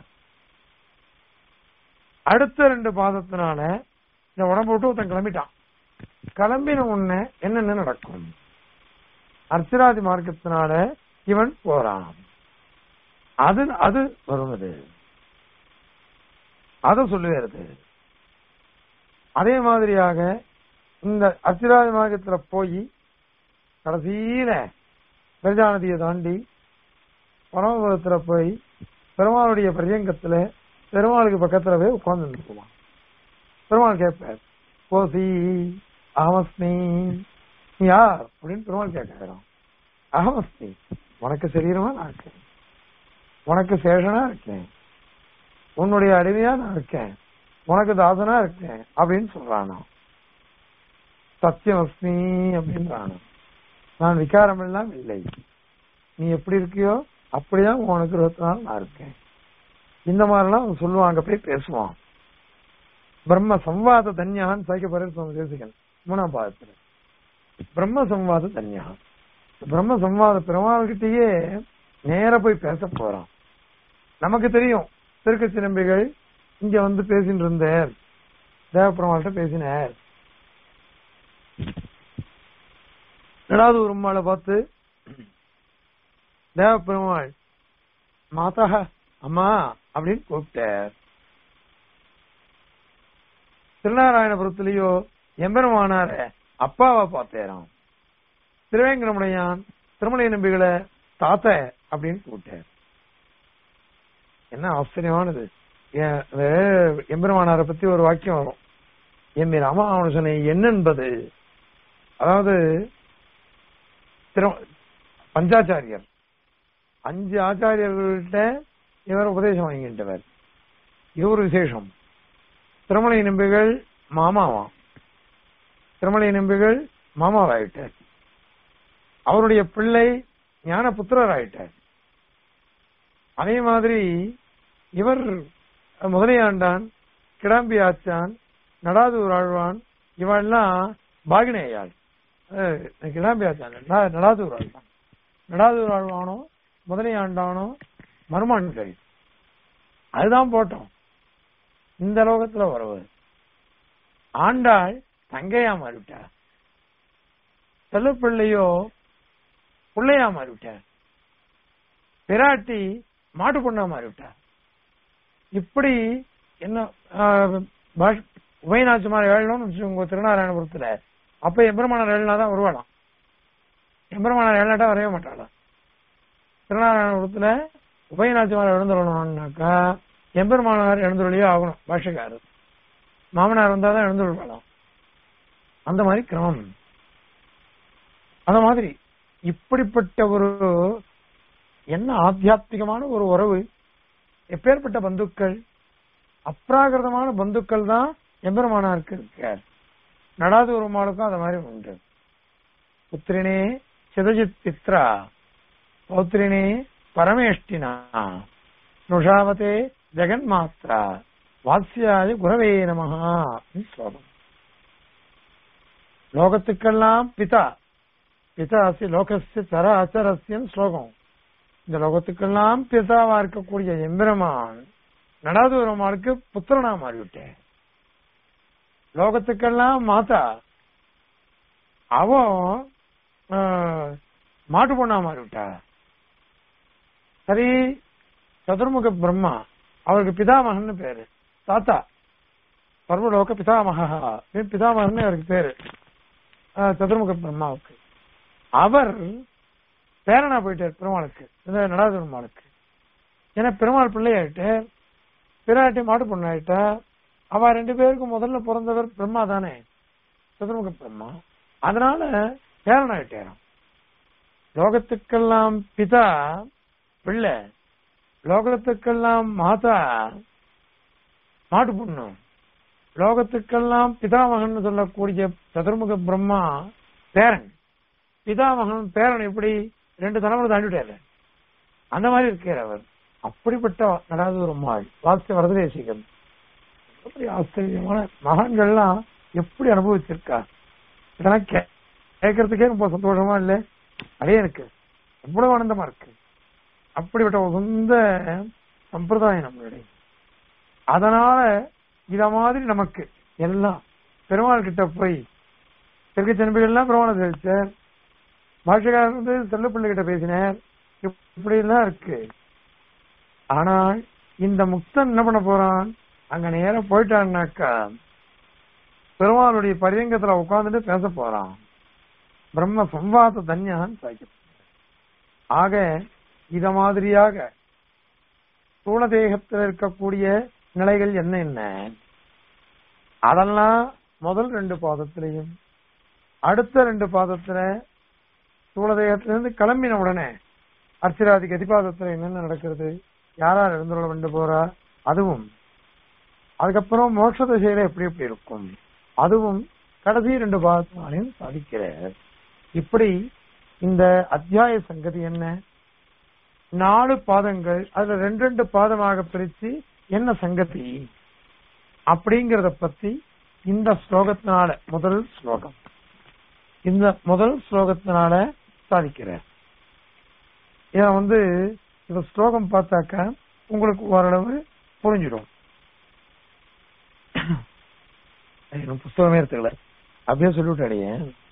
அடுத்த ரெண்டு பாதத்தினால இந்த உடம்பு விட்டு ஒருத்தன் கிளம்பிட்டான் கிளம்பின உடனே என்னென்ன நடக்கும் அர்ச்சராதி மார்க்கத்தினால இவன் போறான் அது அது வருவது அத சொல்லுகிறது அதே மாதிரியாக இந்த அர்ச்சராதி மார்க்கத்துல போய் கடைசியில பிரஜா நதியை தாண்டி பரமபுரத்துல போய் பெருமாளுடைய பரியங்கத்துல பெருமாளுக்கு பக்கத்துல போய் உட்கார்ந்து இருக்குவான் பெருமாள் கேட்பார் கோசி அகமஸ்மி நீ யார் அப்படின்னு பெருமாள் கேட்கிறான் அகமஸ்மி உனக்கு சரீரமா நான் இருக்கேன் உனக்கு சேஷனா இருக்கேன் உன்னுடைய அடிமையா நான் இருக்கேன் உனக்கு தாசனா இருக்கேன் அப்படின்னு சொல்றானா சத்தியமஸ்மி அப்படின்றானா நான் விகாரம் எல்லாம் இல்லை நீ எப்படி இருக்கியோ அப்படிதான் உனக்கு இருபத்தி நாள் நான் இருக்கேன் இந்த மாதிரிலாம் அவன் சொல்லுவாங்க போய் பேசுவான் பிரம்ம சம்வாத தன்யான்னு சைக்க பரிசுவாமி தேசிகன் மூணாம் பாதத்துல பிரம்ம சம்வாத தன்யா பிரம்ம சம்வாத பெருமாள்கிட்டயே நேர போய் பேச போறான் நமக்கு தெரியும் திருக்கச்சி நம்பிகள் இங்க வந்து பேசிட்டு இருந்தார் தேவப்பெருமாள்கிட்ட பேசினார் ரெண்டாவது ஒரு அம்மாளை பார்த்து தேவப்பெருமாள் மாதா அம்மா அப்படின்னு கூப்பிட்டார் திருநாராயணபுரத்திலேயோ எம்பெருமானார அப்பாவை பார்த்தேராம் திருவேங்கடமுடையான் திருமலை நம்பிகளை தாத்த அப்படின்னு கூப்பிட்டார் என்ன ஆச்சரியமானது ஏன், அது எம்பெருமானாரை பத்தி ஒரு வாக்கியம் வரும் எம்மி ராமானுஜனை என்னென்பது அதாவது திரு பஞ்சாச்சாரியர் அஞ்சு ஆச்சாரியர்கள்ட்ட இவர் உபதேசம் வாங்கிட்டவர் இது ஒரு விசேஷம் திருமலை நம்பிகள் மாமாவாம் திருமலை நம்பிகள் மாமாவாயிட்டார் அவருடைய பிள்ளை ஞான புத்திரர் ஆயிட்டார் அதே மாதிரி இவர் முதலையாண்டான் கிடாம்பி ஆச்சான் நடாதூர் ஆழ்வான் இவெல்லாம் பாகினேயாள் அஹ், கிடாம்பி ஆச்சான் நடா- நடாதூர் ஆழ்வான் நடாதூர் ஆழ்வானோ முதலையாண்டானோ மருமான்கள் அதுதான் போட்டோம் இந்த லோகத்துல வரவு ஆண்டாள் தங்கையா மாறிவிட்டார் செல்லப்பிள்ளையோ பிள்ளையா மாறிவிட்டார் பிராட்டி மாட்டு பொண்ணா மாறிவிட்டார் இப்படி என்ன ஆஹ், பாஷ்- உபயநாச்சிமார் ஏழணும்னு வச்சுக்கோங்க திருநாராயணபுரத்துல அப்ப எம்பெருமானார் ஏழுனா தான் வருவாளாம் எம்பெருமானார் ஏழனாட்டா வரவே மாட்டாளாம் திருநாராயணபுரத்துல உபயநாச்சிமார் எழுந்துடணும்னாக்கா எம்பெருமானார் எழுந்துள்ளியே ஆகணும் பாஷக்காரர் மாமனார் வந்தாதான் எழுந்துள்ளாளாம் அந்த மாதிரி கிரமம் அந்த மாதிரி இப்படிப்பட்ட ஒரு என்ன ஆத்தியாத்மிகமான ஒரு உறவு எப்பேற்பட்ட பந்துக்கள் அப்ராகிருதமான பந்துக்கள் தான் எம்பெருமானாருக்கு இருக்கார் நடாது ஒரு மாளுக்கும் அந்த மாதிரி உண்டு புத்திரினே சிதஜித் பித்ரா பௌத்திரினே பரமேஷ்டினா நுஷாவதே ஜெகன்மாத்ரா வாத்ஸ்யாய குரவே நமஹா அப்படின்னு ஸ்லோகம் லோகத்துக்கெல்லாம் பிதா பிதாசி லோகஸ்ய சர அச்சரஸ்யன் ஸ்லோகம் இந்த லோகத்துக்கெல்லாம் பிதாவா இருக்கக்கூடிய எம்பெருமான் நடாதூரமாளுக்கு புத்திரனா மாறிவிட்டேன் லோகத்துக்கெல்லாம் மாதா அவன் ஆஹ், மாட்டு பொண்ணா மாறிவிட்டா சரி சதுர்முக பிரம்மா அவருக்கு பிதாமகன்னு பேரு தாத்தா சர்வலோக பிதாமகா அப்படின்னு பிதாமகன்னு அவருக்கு பேரு ஆஹ், சதுர்முக பிரம்மாவுக்கு அவர் பேரனா போயிட்டார் பெருமாளுக்கு இந்த நடாத பெருமாளுக்கு ஏன்னா பெருமாள் பிள்ளையாயிட்டு பிராட்டி மாட்டு பொண்ணு ஆயிட்டா அவ ரெண்டு பேருக்கும் முதல்ல பிறந்தவர் பிரம்மா தானே சதுர்முக பிரம்மா அதனால பேரன் ஆயிட்டாராம் லோகத்துக்கெல்லாம் பிதா பிள்ளை லோகத்துக்கெல்லாம் மாதா மாட்டு பொண்ணு லோகத்துக்கெல்லாம் பிதாமகன் சொல்லக்கூடிய சதுர்முக பிரம்மா பேரன் பிதாமகன் பேரன் எப்படி ரெண்டு தலைமுறை தாண்டிவிட்டாரு அந்த மாதிரி இருக்கார் அவர் அப்படிப்பட்ட நடாதூர் அம்மாள் வாசிய வரததேசிகன் எப்படி ஆச்சரியமான மகான்கள்லாம் எப்படி அனுபவிச்சிருக்கா இதெல்லாம் கே- கேட்கறதுக்கே ரொம்ப சந்தோஷமா இல்ல அதே எனக்கு எவ்வளவு ஆனந்தமா இருக்கு அப்படிப்பட்ட ஒரு சொந்த சம்பிரதாயம் நம்மளுடைய அதனால இத மாதிரி நமக்கு எல்லாம் பெருமாள் கிட்ட போய் தெற்கு சென்பிகள்லாம் பெருமாளை தெரிவிச்சார் பாஷகாரர் வந்து செல்லப்பிள்ளை கிட்ட பேசினார் இப்படி எல்லாம் இருக்கு ஆனால் இந்த முக்தன் என்ன பண்ண போறான் அங்க நேரம் போயிட்டான்னாக்கா பெருமாளுடைய பரியங்கத்துல உட்கார்ந்துட்டு பேச போறான் பிரம்ம சம்வாத தன்யான் சாய்க்க ஆக இத மாதிரியாக ஸ்தூல தேகத்தில் இருக்கக்கூடிய நிலைகள் என்ன என்ன அதெல்லாம் முதல் ரெண்டு பாதத்திலையும் அடுத்த ரெண்டு பாதத்துல ஸ்தூல தேகத்திலிருந்து கிளம்பின உடனே அர்ச்சராதி கதிபாதத்துல என்னென்ன நடக்கிறது யார் யார் எழுந்துள்ள கொண்டு போறா அதுவும் அதுக்கப்புறம் மோட்ச திசையில எப்படி எப்படி இருக்கும் அதுவும் கடைசி ரெண்டு பாதத்தினாலையும் சாதிக்கிறார் இப்படி இந்த அத்தியாய சங்கதி என்ன நாலு பாதங்கள் அதுல ரெண்டு ரெண்டு பாதமாக பிரிச்சு என்ன சங்கதி அப்படிங்கறத பத்தி இந்த ஸ்லோகத்தினால முதல் ஸ்லோகம் இந்த முதல் ஸ்லோகத்தினால சாதிக்கிறார் இத வந்து இந்த ஸ்லோகம் பார்த்தாக்கா உங்களுக்கு ஓரளவு புரிஞ்சிடும் எனக்கு புஸ்தகமே எடுத்துக்கல அப்படியே சொல்லிவிட்டாடியே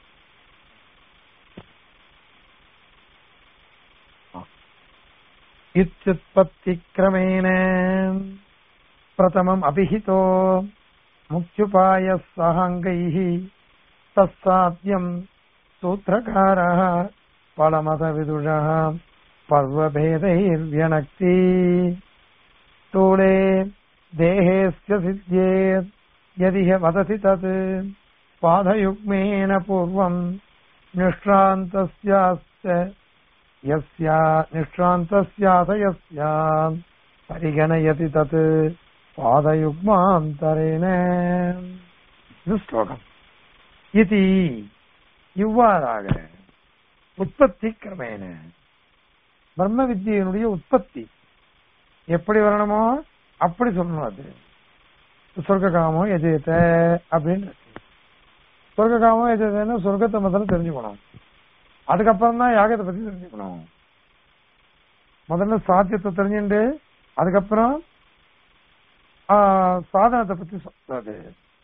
இத்யுத்பத்திக்கிரமேண பிரதமம் அபிஹிதோ முக்யுபாய சகாங்கைः தஸ்ஸாத்யம் சூத்திரகாரः பலமதவிதுஷः पर्वभेदैर्व्यनक्ति स्थूले देहेऽस्य सिद्ध्येत् यदि ह्य वदति तत् पादयुग्मेन पूर्वम् निष्क्रान्तस्यास्य यस्या निष्क्रान्तस्याथ यस्या परिगणयति तत् பாதயுக்மாந்தரேன இது ஸ்லோகம் இது இவ்வாறாக உற்பத்தி கிரமேன பிரம்ம வித்தியினுடைய உற்பத்தி எப்படி வரணுமோ அப்படி சொல்லணும் அது சொர்க்ககாமம் எஜயத்த அப்படின்னு இருக்கு. சொர்க்ககாமம் எஜயத்தன்னு சொர்க்கத்தை முதல்ல தெரிஞ்சுக்கணும் அதுக்கப்புறம் தான் யாகத்தை பத்தி தெரிஞ்சுக்கணும் முதல்ல சாத்தியத்தை தெரிஞ்சுட்டு அதுக்கப்புறம் ஆ, சாதனத்தை பத்தி சொல்றது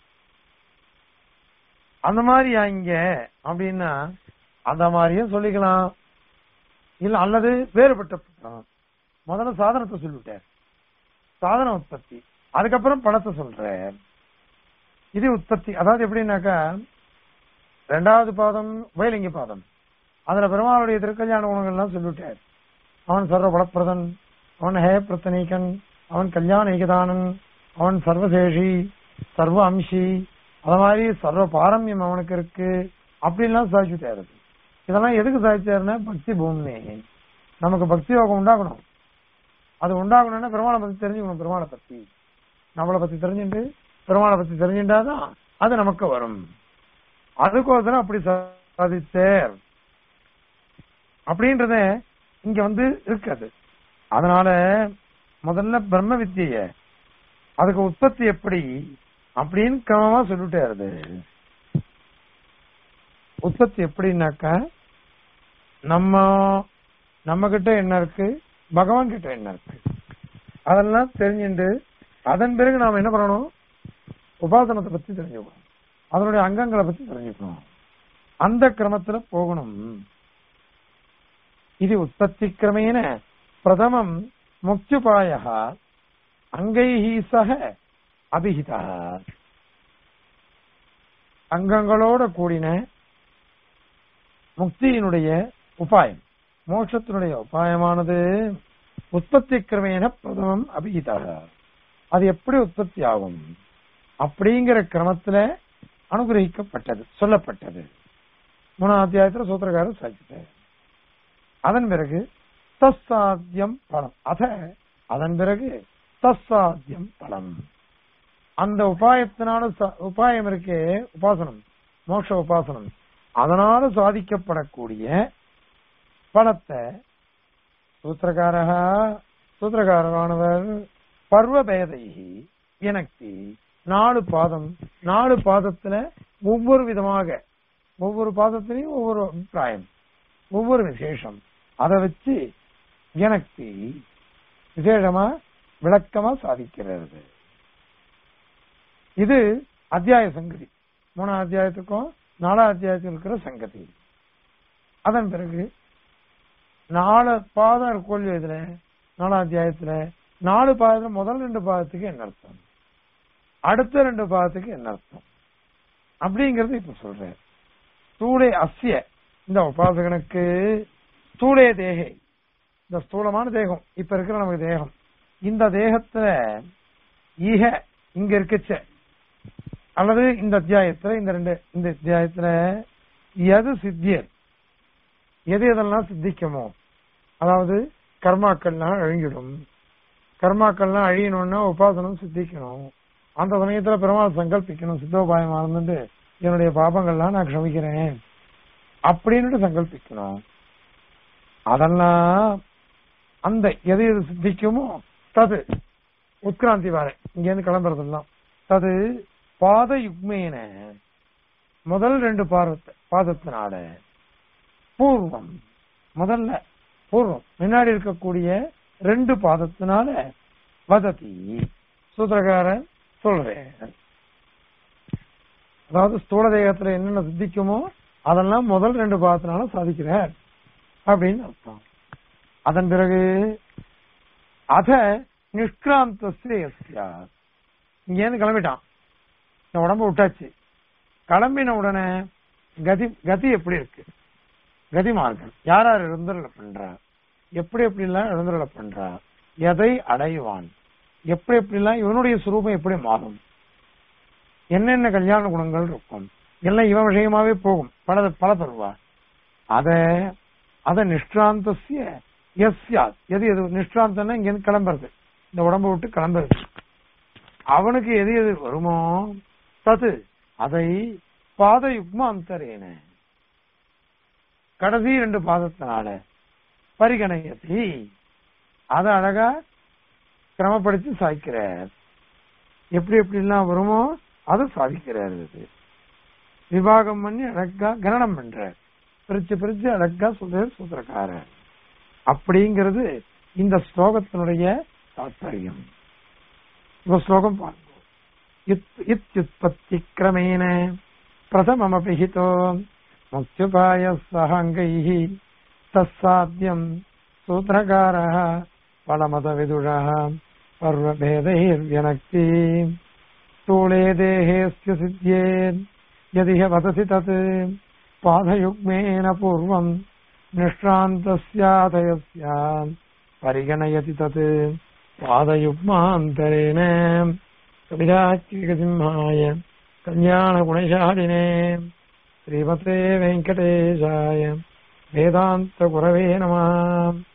அந்த மாதிரியா இங்க அப்படின்னா அந்த மாதிரியும் சொல்லிக்கலாம் இல்ல அல்லது வேறுபட்ட புத்தகம். முதல்ல சாதனத்தை சொல்லிவிட்டார் சாதன உற்பத்தி அதுக்கப்புறம் பணத்தை சொல்றேன் இது உற்பத்தி அதாவது எப்படின்னாக்கா ரெண்டாவது பாதம் வயலிங்க பாதம் அதுல பெருமாளுடைய திருக்கல்யாண குணங்கள்லாம் சொல்லிவிட்டார் அவன் சர்வ பலப்பிரதன் அவன் ஹே பிரத்தனீகன் அவன் கல்யாண ஏகதானன் அவன் சர்வசேஷி சர்வ அம்சி அது மாதிரி சர்வ பாரம்யம் அவனுக்கு இருக்கு அப்படின்லாம் சாதிச்சுட்டாரு இதெல்லாம் எதுக்கு சாதிச்சாருன்னா பக்தி பூமி நமக்கு பக்தி யோகம் உண்டாகணும் அது உண்டாகணும்னா பெருமாளை பத்தி தெரிஞ்சுக்கணும் பெருமாளை பத்தி நம்மளை பத்தி தெரிஞ்சுட்டு பெருமாளை பத்தி தெரிஞ்சுட்டாதான் அது நமக்கு வரும் அதுக்கோசரம் அப்படி சாதிச்சார் அப்படின்றத இங்க வந்து இருக்காது அதனால முதல்ல பிரம்ம வித்திய அதுக்கு உற்பத்தி எப்படி அப்படின்னு கிரமமா சொல்லிட்டாரு அது. உற்பத்தி எப்படின்னாக்கா நம்ம நம்ம கிட்ட என்ன இருக்கு பகவான் கிட்ட என்ன இருக்கு அதெல்லாம் தெரிஞ்சுட்டு அதன் பிறகு நாம என்ன பண்ணணும் உபாசனத்தை பத்தி தெரிஞ்சுக்கணும் அதனுடைய அங்கங்களை பத்தி தெரிஞ்சுக்கணும் அந்த கிரமத்துல போகணும் இது உற்பத்தி கிரமேன பிரதமம் முக்திபாய அங்கைஹி சக அபிஹிதா அங்கங்களோட கூடின முக்தியினுடைய உபாயம் மோட்சத்தினுடைய உபாயமானது உற்பத்தி கிரமேன பிரதமம் அபிஹிதாக அது எப்படி உற்பத்தி ஆகும் அப்படிங்கிற கிரமத்துல அனுகிரகிக்கப்பட்டது சொல்லப்பட்டது மூணாம் அத்தியாயத்துல சூத்திரக்காரர் சாதிச்சிட்டார் அதன் பிறகு தஸ்ஸாத்தியம் பலம் அத அதன் பிறகு தஸ்ஸாத்தியம் பலம் அந்த உபாயத்தினால ச- உபாயம் இருக்கே உபாசனம் மோட்ச உபாசனம் அதனால சாதிக்கப்படக்கூடிய பலத்தை சூத்திரகாரக சூத்திரகாரரானவர் பர்வபேதை எனக்கு நாலு பாதம் நாலு பாதத்துல ஒவ்வொரு விதமாக ஒவ்வொரு பாதத்திலையும் ஒவ்வொரு அபிப்பிராயம் ஒவ்வொரு விசேஷம் அதை வச்சு எனக்கு விசேஷமா விளக்கமா சாதிக்கிறது இது அத்தியாய சங்கதி மூணாம் அத்தியாயத்துக்கும் நாலாம் அத்தியாயத்தில் இருக்கிற சங்கதி அதன் பிறகு நாலு பாதம் இருக்கும் இதுல நாலாம் அத்தியாயத்துல நாலு பாதத்துல முதல் ரெண்டு பாதத்துக்கு என்ன அர்த்தம் அடுத்த ரெண்டு பாதத்துக்கு என்ன அர்த்தம் அப்படிங்கறது இப்ப சொல்றேன் ஸ்தூலே அஸ்ய இந்த உபாசகனுக்கு ஸ்தூலே தேகே இந்த ஸ்தூலமான தேகம் இப்ப இருக்கிற நமக்கு தேகம் இந்த தேகத்துல ஈக இங்க இருக்குச்ச அல்லது இந்த அத்தியாயத்துல இந்த ரெண்டு இந்த அத்தியாயத்துல எது சித்தியர் எது எதெல்லாம் சித்திக்குமோ அதாவது கர்மாக்கள்லாம் அழிஞ்சிடும் கர்மாக்கள்லாம் அழியணும்னா உபாசனம் சித்திக்கணும் அந்த சமயத்துல பெருமாள் சங்கல்பிக்கணும் சித்தோபாயமா இருந்துட்டு என்னுடைய பாபங்கள்லாம் நான் க்ஷமிக்கிறேன் அப்படின்னு சங்கல்பிக்கணும் அதெல்லாம் அந்த எது எது சித்திக்குமோ தது உட்கிராந்தி வரை இங்க இருந்து கிளம்புறதெல்லாம் தது பாத யுக்மேன முதல் ரெண்டு பாதத்தை பாதத்தினால பூர்வம் முதல்ல பூர்வம் முன்னாடி இருக்கக்கூடிய ரெண்டு பாதத்தினால வததி சூத்திரக்காரன் சொல்றேன் அதாவது ஸ்தூல தேகத்துல என்னென்ன சித்திக்குமோ அதெல்லாம் முதல் ரெண்டு பாதத்தினால சாதிக்கிறார் அப்படின்னு அர்த்தம் அதன் பிறகு அத நிஷ்கிராந்தஸ்யா இங்கேருந்து கிளம்பிட்டான் இந்த உடம்ப விட்டாச்சு கிளம்பின உடனே கதி கதி எப்படி இருக்கு கதி மார்க்கம் யார் யார் எழுந்தருளை பண்றா எப்படி எப்படி எல்லாம் எழுந்தருளை பண்றா எதை அடைவான் எப்படி எப்படி எல்லாம் இவனுடைய சுரூபம் எப்படி மாறும் என்னென்ன கல்யாண குணங்கள் இருக்கும் எல்லாம் இவன் விஷயமாவே போகும் பல பல தருவா அத அத நிஷ்டாந்தசிய எஸ்யா எது எது நிஷ்டாந்தம்னா இங்க இருந்து கிளம்புறது இந்த உடம்ப விட்டு கிளம்புறது அவனுக்கு எது எது வருமோ தது அதை பாத யுக்மாந்தரேன கடைசி ரெண்டு பாதத்தினால பரிகணயத்தி அதை அழகா கிரமப்படுத்தி சாய்க்கிறார் எப்படி எப்படி எல்லாம் வருமோ அதை சாதிக்கிறார் இது விவாகம் பண்ணி அழகா கணனம் பண்றார் பிரிச்சு பிரிச்சு அழகா சொல்றாரு சூத்திரக்காரர் அப்படிங்கிறது இந்த ஸ்லோகத்தினுடைய தாத்பரியம் இந்த ஸ்லோகம் பாருங்க இத்யுத்பத்தி கிரமேண பிரதமமபி ஹிதோ முக்தியுபாய சஹங்கைः தஸ்ஸாத்யம் சூத்திரகாரः பலமதவிதுषः पर्वभेदैर्व्यनक्ति स्थूले देहेऽस्य सिद्ध्येन् यदिह वदसि तत् पादयुग्मेन पूर्वम् निष्णान्तस्यातयस्याम् परिगणयति तत् पादयुग्मान्तरेण कविराचिकसिंहाय कल्याणगुणशालिने श्रीमते वेङ्कटेशाय वेदान्तगुरवे नमः